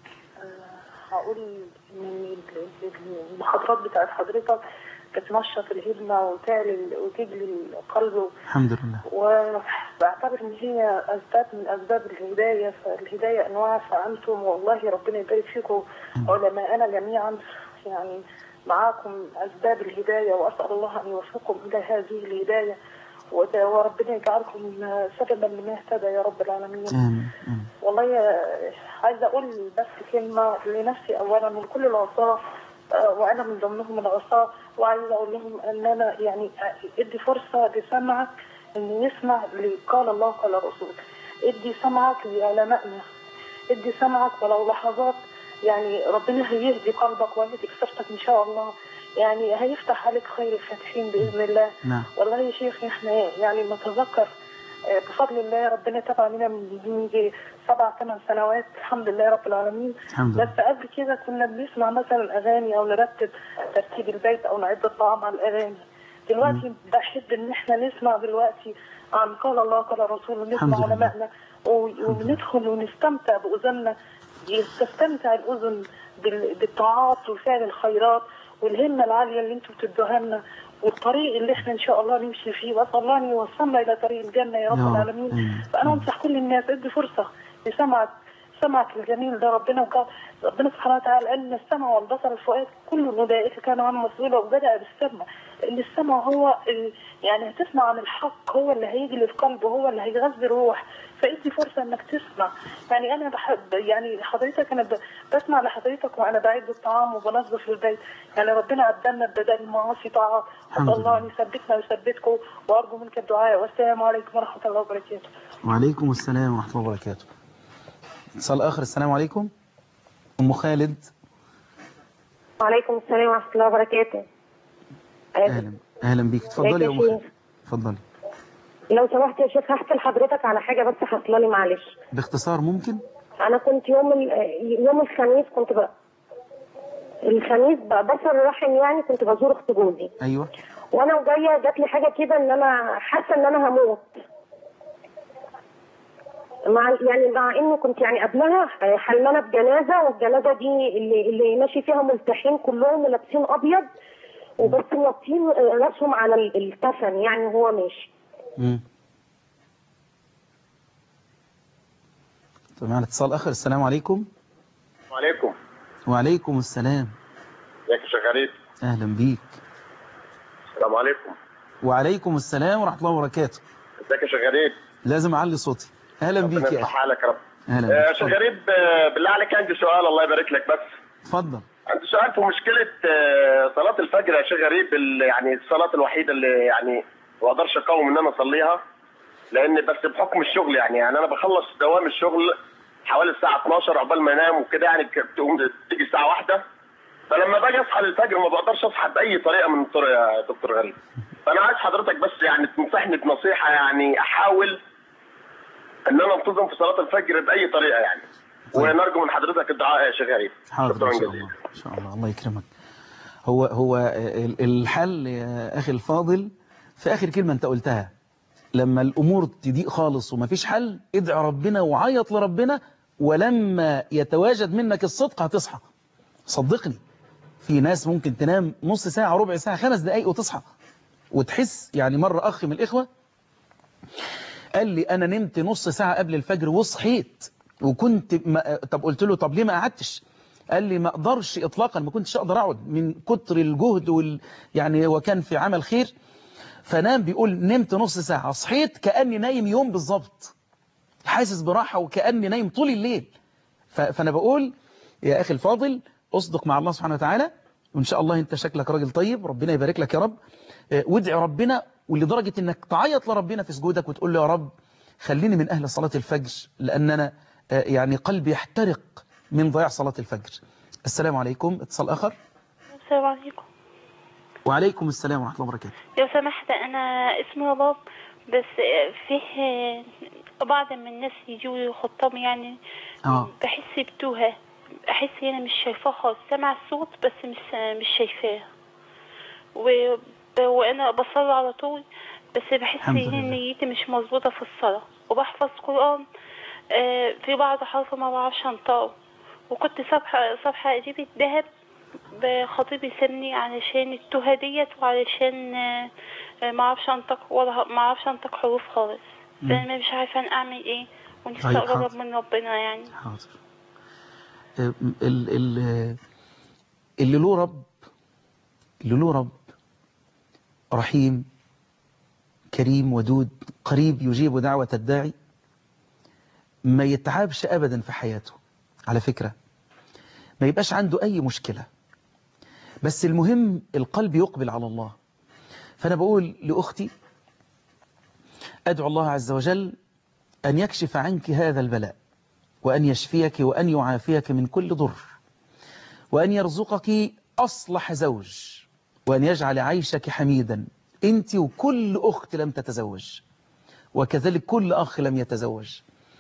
Speaker 9: آه، هقول من ال- ال- المحاضرات بتاعت حضرتك بتنشط الهمة وتعلي وتجلي القلب
Speaker 1: الحمد لله
Speaker 9: وبعتبر ان هي اسباب من اسباب الهدايه فالهدايه انواع فانتم والله ربنا يبارك فيكم علماءنا جميعا يعني معاكم اسباب الهدايه واسال الله ان يوفقكم الى هذه الهدايه وت- وربنا يجعلكم سببا لما اهتدى يا رب العالمين
Speaker 1: آمين آمين.
Speaker 9: والله آه، عايزه اقول بس كلمه لنفسي اولا ولكل العصاه آه، وانا من ضمنهم العصاه وعايزه اقول لهم ان انا يعني آه، ادي فرصه لسمعك ان يسمع لقال الله قال الرسول ادي سمعك لعلمائنا ادي سمعك ولو لحظات يعني ربنا هيهدي قلبك ويهدي كسرتك ان شاء الله يعني هيفتح عليك خير الفاتحين باذن الله
Speaker 1: نعم
Speaker 9: والله يا شيخ احنا يعني نتذكر آه، بفضل الله ربنا تاب علينا من من يجي سبع ثمان سنوات الحمد لله رب العالمين
Speaker 1: الحمد
Speaker 9: بس
Speaker 1: لله
Speaker 9: قبل كده كنا بنسمع مثلا اغاني او نرتب ترتيب البيت او نعد الطعام على الاغاني دلوقتي بحب ان احنا نسمع دلوقتي عن قال الله قال الرسول
Speaker 1: الحمد
Speaker 9: ونسمع
Speaker 1: لله.
Speaker 9: علمائنا و- وندخل ونستمتع باذننا تستمتع الاذن بال- بالطاعات وفعل الخيرات والهمه العاليه اللي انتم بتدوها لنا والطريق اللي احنا ان شاء الله نمشي فيه واسال الله ان يوصلنا الى طريق الجنه يا رب
Speaker 1: يا رب.
Speaker 9: العالمين
Speaker 1: آمين.
Speaker 9: فانا انصح كل الناس ادي فرصه لسمعك سمعك الجميل ده ربنا وقال ربنا سبحانه وتعالى قال ان السمع والبصر والفؤاد كل اولئك كانوا عنه مسؤولا وبدا بالسمع لان السمع هو ال- يعني هتسمع عن الحق هو اللي هيجي القلب وهو اللي هيغذي الروح فادي فرصه انك تسمع يعني انا بحب يعني حضرتك انا ب- بسمع لحضرتك وانا بعد الطعام وبنظف البيت يعني ربنا قدمنا بدل المعاصي طاعات
Speaker 1: الحمد
Speaker 9: اسال الله
Speaker 1: لله.
Speaker 9: ان يثبتنا ويثبتكم وارجو منك الدعاء والسلام عليكم ورحمه الله وبركاته
Speaker 1: وعليكم السلام ورحمة الله وبركاته اتصال آخر السلام عليكم أم خالد
Speaker 8: وعليكم السلام ورحمة الله وبركاته
Speaker 1: أهلا أهلا بيك اتفضلي يا أم
Speaker 8: ازيك يا
Speaker 1: خالد اتفضلي
Speaker 8: لو سمحت يا شيخ هحكي لحضرتك على حاجة بس حصلة لي معلش
Speaker 1: باختصار ممكن
Speaker 8: أنا كنت يوم ال- يوم الخميس كنت بقى الخميس بقى بصل الرحم يعني كنت بزور أخت جوزي
Speaker 1: أيوه
Speaker 8: وانا وجايه جات لي حاجه كده ان انا حاسه ان انا هموت مع يعني مع اني كنت يعني قبلها حلمانه بجنازه والجنازه دي اللي اللي ماشي فيها ملتحين كلهم ولابسين ابيض وبس موطين راسهم على ال- الكفن يعني وهو ماشي
Speaker 1: مم. طب معنا اتصال آخر السلام عليكم
Speaker 10: وعليكم
Speaker 1: وعليكم السلام
Speaker 10: ازيك يا شيخ غريب
Speaker 1: أهلا بيك
Speaker 10: السلام عليكم
Speaker 1: وعليكم السلام ورحمة الله وبركاته
Speaker 10: ازيك يا شيخ غريب
Speaker 1: أعلي أعلي صوتي أهلا
Speaker 10: ربنا
Speaker 1: بيك يا
Speaker 10: يفتح
Speaker 1: أخي
Speaker 10: حالك يا رب
Speaker 1: أهلا
Speaker 10: آه،
Speaker 1: بيك
Speaker 10: شيخ
Speaker 1: اتفضل.
Speaker 10: غريب آه، بالله عليك عندي سؤال الله يبارك لك بس
Speaker 1: اتفضل
Speaker 10: عندي سؤال في مشكلة آه، صلاة الفجر يا شيخ غريب ال- يعني الصلاة الوحيدة اللي يعني ما اقدرش اقاوم ان انا اصليها لان بس بحكم الشغل يعني يعني انا بخلص دوام الشغل حوالي الساعة 12 عقبال ما انام وكده يعني ك- تقوم تيجي الساعة واحدة فلما باجي اصحى للفجر ما بقدرش اصحى باي طريقة من الطرق يا دكتور غريب فانا عايز حضرتك بس يعني تنصحني بنصيحة يعني احاول ان انا انتظم في صلاة الفجر باي طريقة يعني
Speaker 1: طيب.
Speaker 10: ونرجو من حضرتك الدعاء يا شيخ غريب
Speaker 1: حاضر
Speaker 10: شكرا
Speaker 1: إن شاء
Speaker 10: جزيلا
Speaker 1: الله إن شاء الله الله يكرمك هو هو ال- الحل يا أخي الفاضل في آخر كلمة أنت قلتها لما الأمور تضيق خالص ومفيش حل ادعي ربنا وعيط لربنا ولما يتواجد منك الصدق هتصحى صدقني في ناس ممكن تنام نص ساعة ربع ساعة خمس دقايق وتصحى وتحس يعني مرة أخ من الإخوة قال لي أنا نمت نص ساعة قبل الفجر وصحيت وكنت ما طب قلت له طب ليه ما قعدتش قال لي ما اقدرش اطلاقا ما كنتش اقدر اقعد من كتر الجهد وال يعني هو كان في عمل خير فنام بيقول نمت نص ساعة صحيت كأني نايم يوم بالظبط حاسس براحة وكأني نايم طول الليل ف- فأنا بقول يا أخي الفاضل أصدق مع الله سبحانه وتعالى وإن شاء الله أنت شكلك راجل طيب ربنا يبارك لك يا رب آه، وادعي ربنا ولدرجة أنك تعيط لربنا في سجودك وتقول له يا رب خليني من أهل صلاة الفجر لأن أنا آه، يعني قلبي يحترق من ضياع صلاة الفجر السلام عليكم اتصال آخر
Speaker 11: السلام عليكم
Speaker 1: وعليكم السلام ورحمة الله وبركاته
Speaker 11: لو سمحت انا اسمي رباب بس فيه بعض من الناس يجوا خطام يعني
Speaker 1: اه
Speaker 11: بحس بتوهة احس انا مش شايفاه خالص سامع الصوت بس مش مش شايفاه و... وانا بصلي على طول بس بحس
Speaker 1: الحمد
Speaker 11: ان
Speaker 1: لله.
Speaker 11: نيتي مش مظبوطه في الصلاه وبحفظ قران آه، في بعض حرف ما بعرفش انطقه وكنت صفحه صفحه قريبة ذهب بخطيبي سابني علشان التوهة ديت وعلشان آه، آه، ما اعرفش انطق ولا ما اعرفش انطق حروف خالص
Speaker 1: مم.
Speaker 11: فانا مش عارفه انا اعمل ايه ونفسي
Speaker 1: طيب،
Speaker 11: اقرب
Speaker 1: حاضر.
Speaker 11: من ربنا يعني
Speaker 1: حاضر آه، ال- ال- اللي له رب اللي له رب رحيم كريم ودود قريب يجيب دعوة الداعي ما يتعبش أبدا في حياته على فكرة ما يبقاش عنده أي مشكلة بس المهم القلب يقبل على الله فأنا بقول لأختي أدعو الله عز وجل أن يكشف عنك هذا البلاء وأن يشفيك وأن يعافيك من كل ضر وأن يرزقك أصلح زوج وأن يجعل عيشك حميدا أنت وكل أخت لم تتزوج وكذلك كل أخ لم يتزوج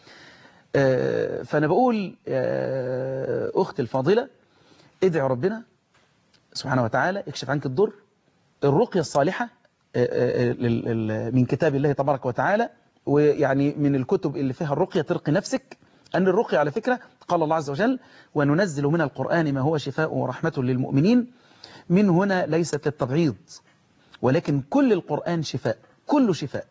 Speaker 1: آه، فأنا بقول آه، أختي الفاضلة ادعي ربنا سبحانه وتعالى يكشف عنك الضر الرقية الصالحة آه، آه، لل- لل- من كتاب الله تبارك وتعالى ويعني من الكتب اللي فيها الرقية ترقي نفسك أن الرقية على فكرة قال الله عز وجل وننزل من القرآن ما هو شفاء ورحمة للمؤمنين من هنا ليست للتبعيض ولكن كل القرآن شفاء كله شفاء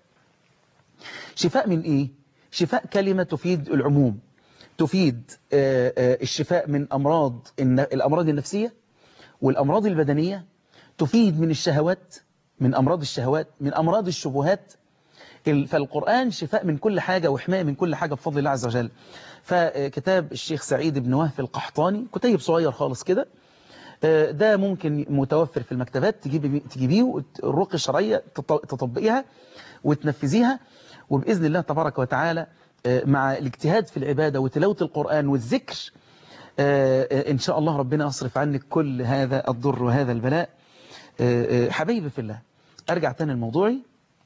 Speaker 1: شفاء من إيه؟ شفاء كلمة تفيد العموم تفيد آه، آه، الشفاء من أمراض الن- الأمراض النفسية والأمراض البدنية تفيد من الشهوات من أمراض الشهوات من أمراض الشبهات ال- فالقرآن شفاء من كل حاجة وحماية من كل حاجة بفضل الله عز وجل فكتاب الشيخ سعيد بن وهف القحطاني كتيب صغير خالص كده آه، ده ممكن متوفر في المكتبات تجيبي تجيبيه وت- الرقية الشرعية تط- تطبقيها وتنفذيها وبإذن الله تبارك وتعالى آه، مع الاجتهاد في العبادة وتلاوة القرآن والذكر آه، آه، إن شاء الله ربنا يصرف عنك كل هذا الضر وهذا البلاء آه، آه، حبايبي في الله أرجع تاني لموضوعي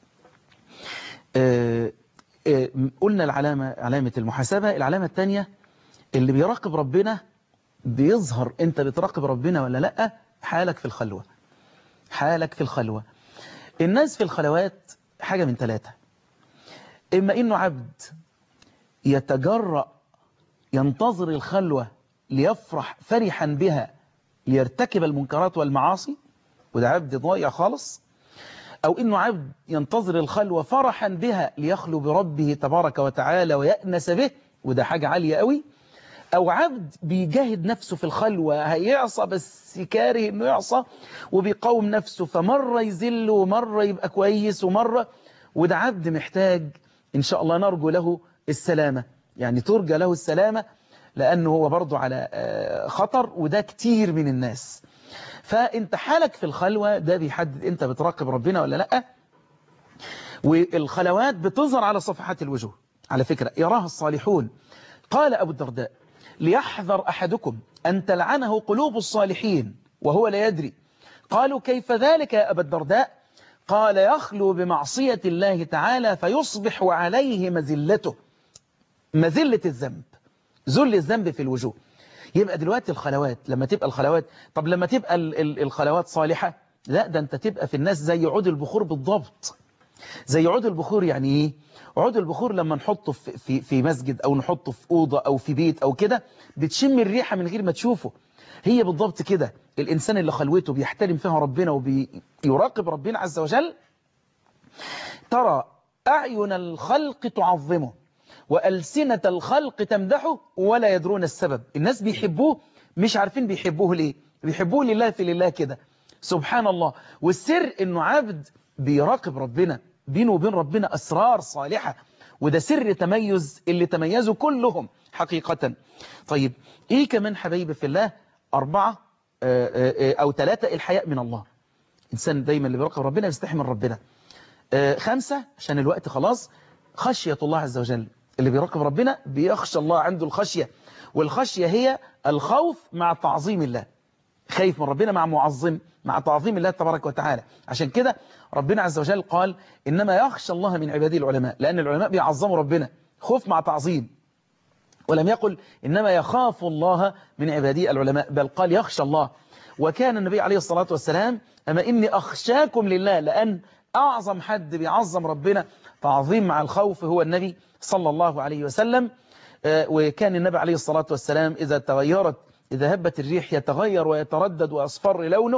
Speaker 1: آه، آه، قلنا العلامة علامة المحاسبة العلامة الثانية اللي بيراقب ربنا بيظهر انت بتراقب ربنا ولا لا حالك في الخلوة حالك في الخلوة الناس في الخلوات حاجة من ثلاثة إما إنه عبد يتجرأ ينتظر الخلوة ليفرح فرحا بها ليرتكب المنكرات والمعاصي وده عبد ضايع خالص أو إنه عبد ينتظر الخلوة فرحا بها ليخلو بربه تبارك وتعالى ويأنس به وده حاجة عالية قوي أو عبد بيجاهد نفسه في الخلوة هيعصى بس كاره إنه يعصى وبيقاوم نفسه فمرة يذل ومرة يبقى كويس ومرة وده عبد محتاج إن شاء الله نرجو له السلامة يعني ترجى له السلامة لأنه هو برضه على آه، خطر وده كتير من الناس فانت حالك في الخلوة ده بيحدد انت بتراقب ربنا ولا لا والخلوات بتظهر على صفحات الوجوه على فكرة يراها الصالحون قال أبو الدرداء ليحذر أحدكم أن تلعنه قلوب الصالحين وهو لا يدري قالوا كيف ذلك يا أبا الدرداء قال يخلو بمعصية الله تعالى فيصبح عليه مزلته مزلة الذنب ذل الذنب في الوجوه يبقى دلوقتي الخلوات لما تبقى الخلوات طب لما تبقى ال- ال- الخلوات صالحة لا ده انت تبقى في الناس زي عود البخور بالضبط زي عود البخور يعني ايه عود البخور لما نحطه في, في, في مسجد او نحطه في أوضة او في بيت او كده بتشم الريحة من غير ما تشوفه هي بالضبط كده الإنسان اللي خلوته بيحترم فيها ربنا وبيراقب ربنا عز وجل ترى أعين الخلق تعظمه وألسنة الخلق تمدحه ولا يدرون السبب الناس بيحبوه مش عارفين بيحبوه ليه بيحبوه لله في لله كده سبحان الله والسر انه عبد بيراقب ربنا بينه وبين ربنا أسرار صالحة وده سر تميز اللي تميزوا كلهم حقيقة طيب ايه كمان حبايبي في الله أربعة آآ آآ أو ثلاثة الحياء من الله إنسان دايما اللي بيراقب ربنا يستحي من ربنا خمسة عشان الوقت خلاص خشية الله عز وجل اللي بيراقب ربنا بيخشى الله عنده الخشية والخشية هي الخوف مع تعظيم الله خايف من ربنا مع معظم مع تعظيم الله تبارك وتعالى عشان كده ربنا عز وجل قال إنما يخشى الله من عباده العلماء لأن العلماء بيعظموا ربنا خوف مع تعظيم ولم يقل إنما يخاف الله من عباده العلماء بل قال يخشى الله وكان النبي عليه الصلاة والسلام أما إني أخشاكم لله لأن أعظم حد بيعظم ربنا تعظيم مع الخوف هو النبي صلى الله عليه وسلم وكان النبي عليه الصلاة والسلام إذا تغيرت إذا هبت الريح يتغير ويتردد ويصفر لونه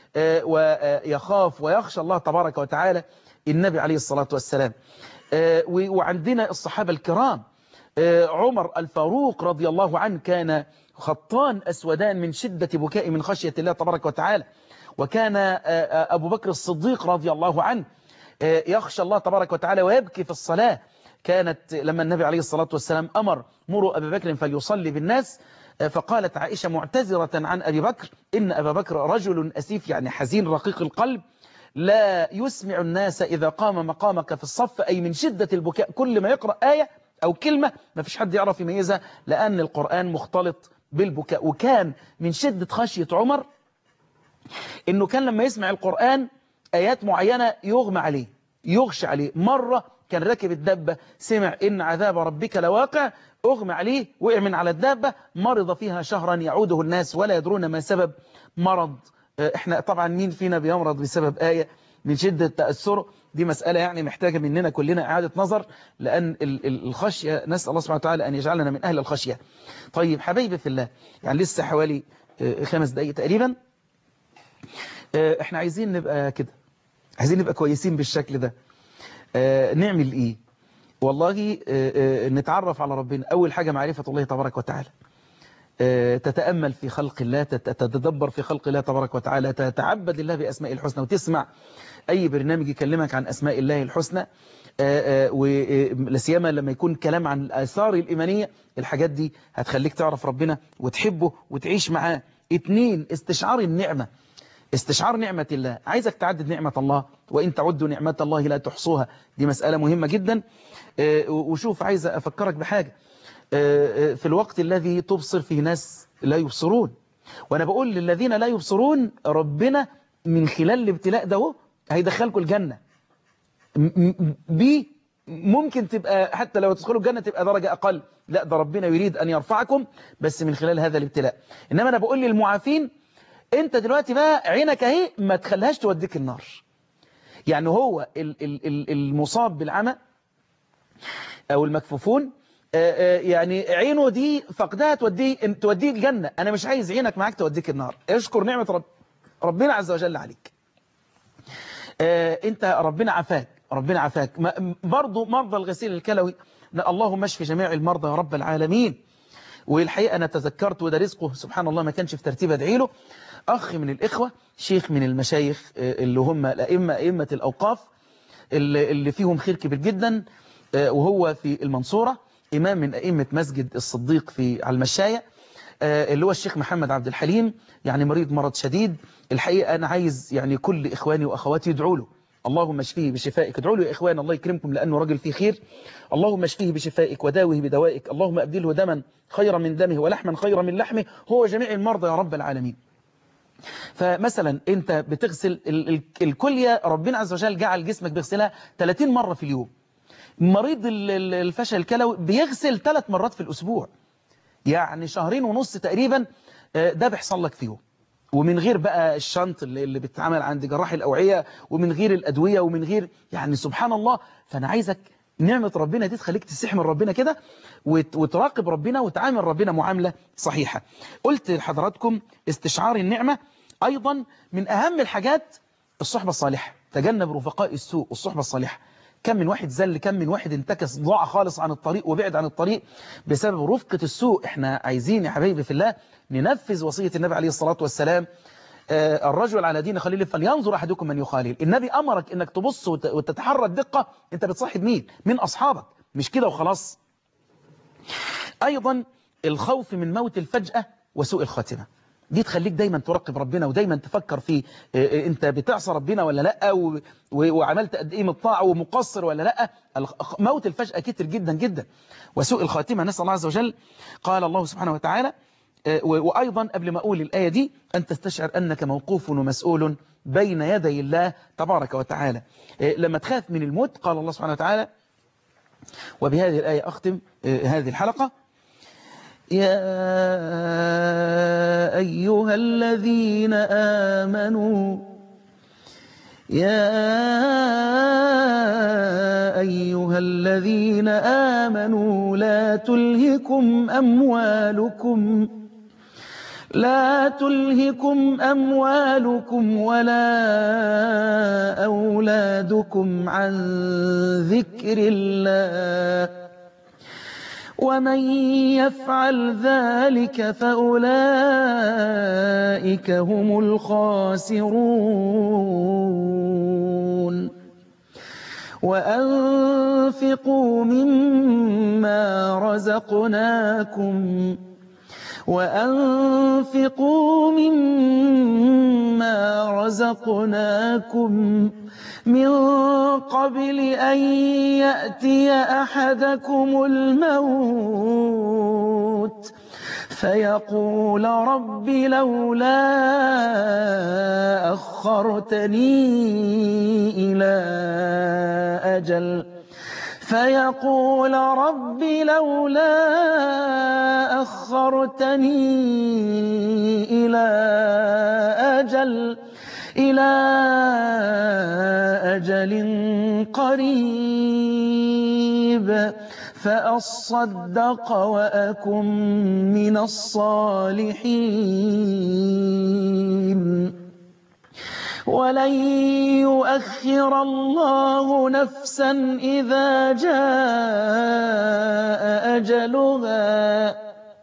Speaker 1: ويخاف ويخشى الله تبارك وتعالى النبي عليه الصلاة والسلام وعندنا الصحابة الكرام عمر الفاروق رضي الله عنه كان خطان أسودان من شدة بكاء من خشية الله تبارك وتعالى وكان أبو بكر الصديق رضي الله عنه يخشى الله تبارك وتعالى ويبكي في الصلاة كانت لما النبي عليه الصلاة والسلام أمر مروا أبي بكر فليصلي بالناس فقالت عائشة معتذرة عن أبي بكر إن أبا بكر رجل أسيف يعني حزين رقيق القلب لا يسمع الناس إذا قام مقامك في الصف أي من شدة البكاء كل ما يقرأ آية أو كلمة ما فيش حد يعرف يميزها لأن القرآن مختلط بالبكاء وكان من شدة خشية عمر إنه كان لما يسمع القرآن آيات معينة يغمى عليه يغشى عليه مرة كان راكب الدبة سمع إن عذاب ربك لواقع أغمى عليه وقع من على الدابة مرض فيها شهرا يعوده الناس ولا يدرون ما سبب مرض احنا طبعا مين فينا بيمرض بسبب آية من شدة تأثره دي مسألة يعني محتاجة مننا كلنا إعادة نظر لأن الخشية نسأل الله سبحانه وتعالى أن يجعلنا من أهل الخشية طيب حبايبي في الله يعني لسه حوالي خمس دقايق تقريبا احنا عايزين نبقى كده عايزين نبقى كويسين بالشكل ده نعمل ايه والله نتعرف على ربنا أول حاجة معرفة الله تبارك وتعالى تتأمل في خلق الله تتدبر في خلق الله تبارك وتعالى تتعبد الله بأسماء الحسنى وتسمع أي برنامج يكلمك عن أسماء الله الحسنى ولسيما لما يكون كلام عن الآثار الإيمانية الحاجات دي هتخليك تعرف ربنا وتحبه وتعيش معاه اتنين استشعار النعمة استشعار نعمة الله عايزك تعدد نعمة الله وإن تعدوا نعمة الله لا تحصوها دي مسألة مهمة جدا وشوف عايز أفكرك بحاجة في الوقت الذي تبصر فيه ناس لا يبصرون وأنا بقول للذين لا يبصرون ربنا من خلال الابتلاء ده هيدخلكم الجنة بي ممكن تبقى حتى لو تدخلوا الجنة تبقى درجة أقل لا ده ربنا يريد أن يرفعكم بس من خلال هذا الابتلاء إنما أنا بقول للمعافين انت دلوقتي بقى عينك اهي ما تخليهاش توديك النار يعني هو المصاب بالعمى او المكفوفون يعني عينه دي فقدها توديه توديه الجنة انا مش عايز عينك معاك توديك النار اشكر نعمة رب ربنا عز وجل عليك انت ربنا عافاك ربنا عافاك برضه مرضى الغسيل الكلوي اللهم اشف جميع المرضى يا رب العالمين والحقيقة أنا تذكرت وده رزقه سبحان الله ما كانش في ترتيب أدعي له أخ من الإخوة شيخ من المشايخ اللي هم الأئمة أئمة الأوقاف اللي فيهم خير كبير جدا وهو في المنصورة إمام من أئمة مسجد الصديق في على المشاية اللي هو الشيخ محمد عبد الحليم يعني مريض مرض شديد الحقيقة أنا عايز يعني كل إخواني وأخواتي يدعوا له اللهم اشفيه بشفائك ادعوا له يا إخوان الله يكرمكم لأنه راجل فيه خير اللهم اشفيه بشفائك وداوه بدوائك اللهم أبدله دما خيرا من دمه ولحما خيرا من لحمه هو جميع المرضى يا رب العالمين فمثلا انت بتغسل الكلية ربنا عز وجل جعل جسمك بيغسلها 30 مرة في اليوم مريض الفشل الكلوي بيغسل ثلاث مرات في الأسبوع يعني شهرين ونص تقريبا ده بيحصل لك فيهم ومن غير بقى الشنط اللي, اللي بتتعمل عند جراح الأوعية ومن غير الأدوية ومن غير يعني سبحان الله فأنا عايزك نعمة ربنا دي تخليك تستحمل ربنا كده وت- وتراقب ربنا وتعامل ربنا معاملة صحيحة قلت لحضراتكم استشعار النعمة أيضا من أهم الحاجات الصحبة الصالحة تجنب رفقاء السوء والصحبة الصالحة كم من واحد زل كم من واحد انتكس ضاع خالص عن الطريق وبعد عن الطريق بسبب رفقة السوء احنا عايزين يا حبايبي في الله ننفذ وصية النبي عليه الصلاة والسلام آه، الرجل على دين خليل فلينظر أحدكم من يخالل النبي أمرك انك تبص وت- وتتحرى الدقة انت بتصاحب مين من أصحابك مش كده وخلاص أيضا الخوف من موت الفجأة وسوء الخاتمة دي تخليك دايما تراقب ربنا ودايما تفكر في آه، آه، انت بتعصى ربنا ولا لا و- و- وعملت قد ايه من الطاعه ومقصر ولا لا الخ- موت الفجأة كتر جدا جدا وسوء الخاتمة نسأل الله عز وجل قال الله سبحانه وتعالى آه، و- وأيضا قبل ما أقول الآية دي أن تستشعر أنك موقوف ومسؤول بين يدي الله تبارك وتعالى آه، لما تخاف من الموت قال الله سبحانه وتعالى وبهذه الآية أختم آه، هذه الحلقة يا أيها الذين آمنوا يا أيها الذين آمنوا لا تلهكم أموالكم لا تلهكم أموالكم ولا أولادكم عن ذكر الله ومن يفعل ذلك فأولئك هم الخاسرون وأنفقوا مما رزقناكم وأنفقوا مما رزقناكم من قبل أن يأتي أحدكم الموت فيقول رب لولا أخرتني إلى أجل فيقول رب لولا أخرتني إلى أجل إلى أجل قريب فأصدق وأكن من الصالحين ولن يؤخر الله نفسا إذا جاء أجلها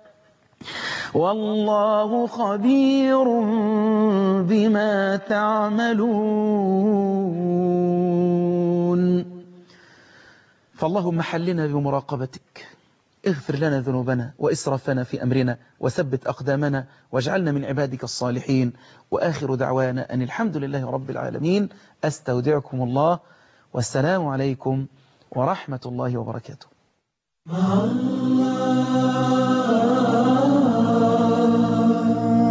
Speaker 1: والله خبير بما تعملون فاللهم حلنا بمراقبتك اغفر لنا ذنوبنا وإسرافنا في أمرنا وثبت أقدامنا واجعلنا من عبادك الصالحين وآخر دعوانا أن الحمد لله رب العالمين أستودعكم الله والسلام عليكم ورحمة الله وبركاته
Speaker 12: الله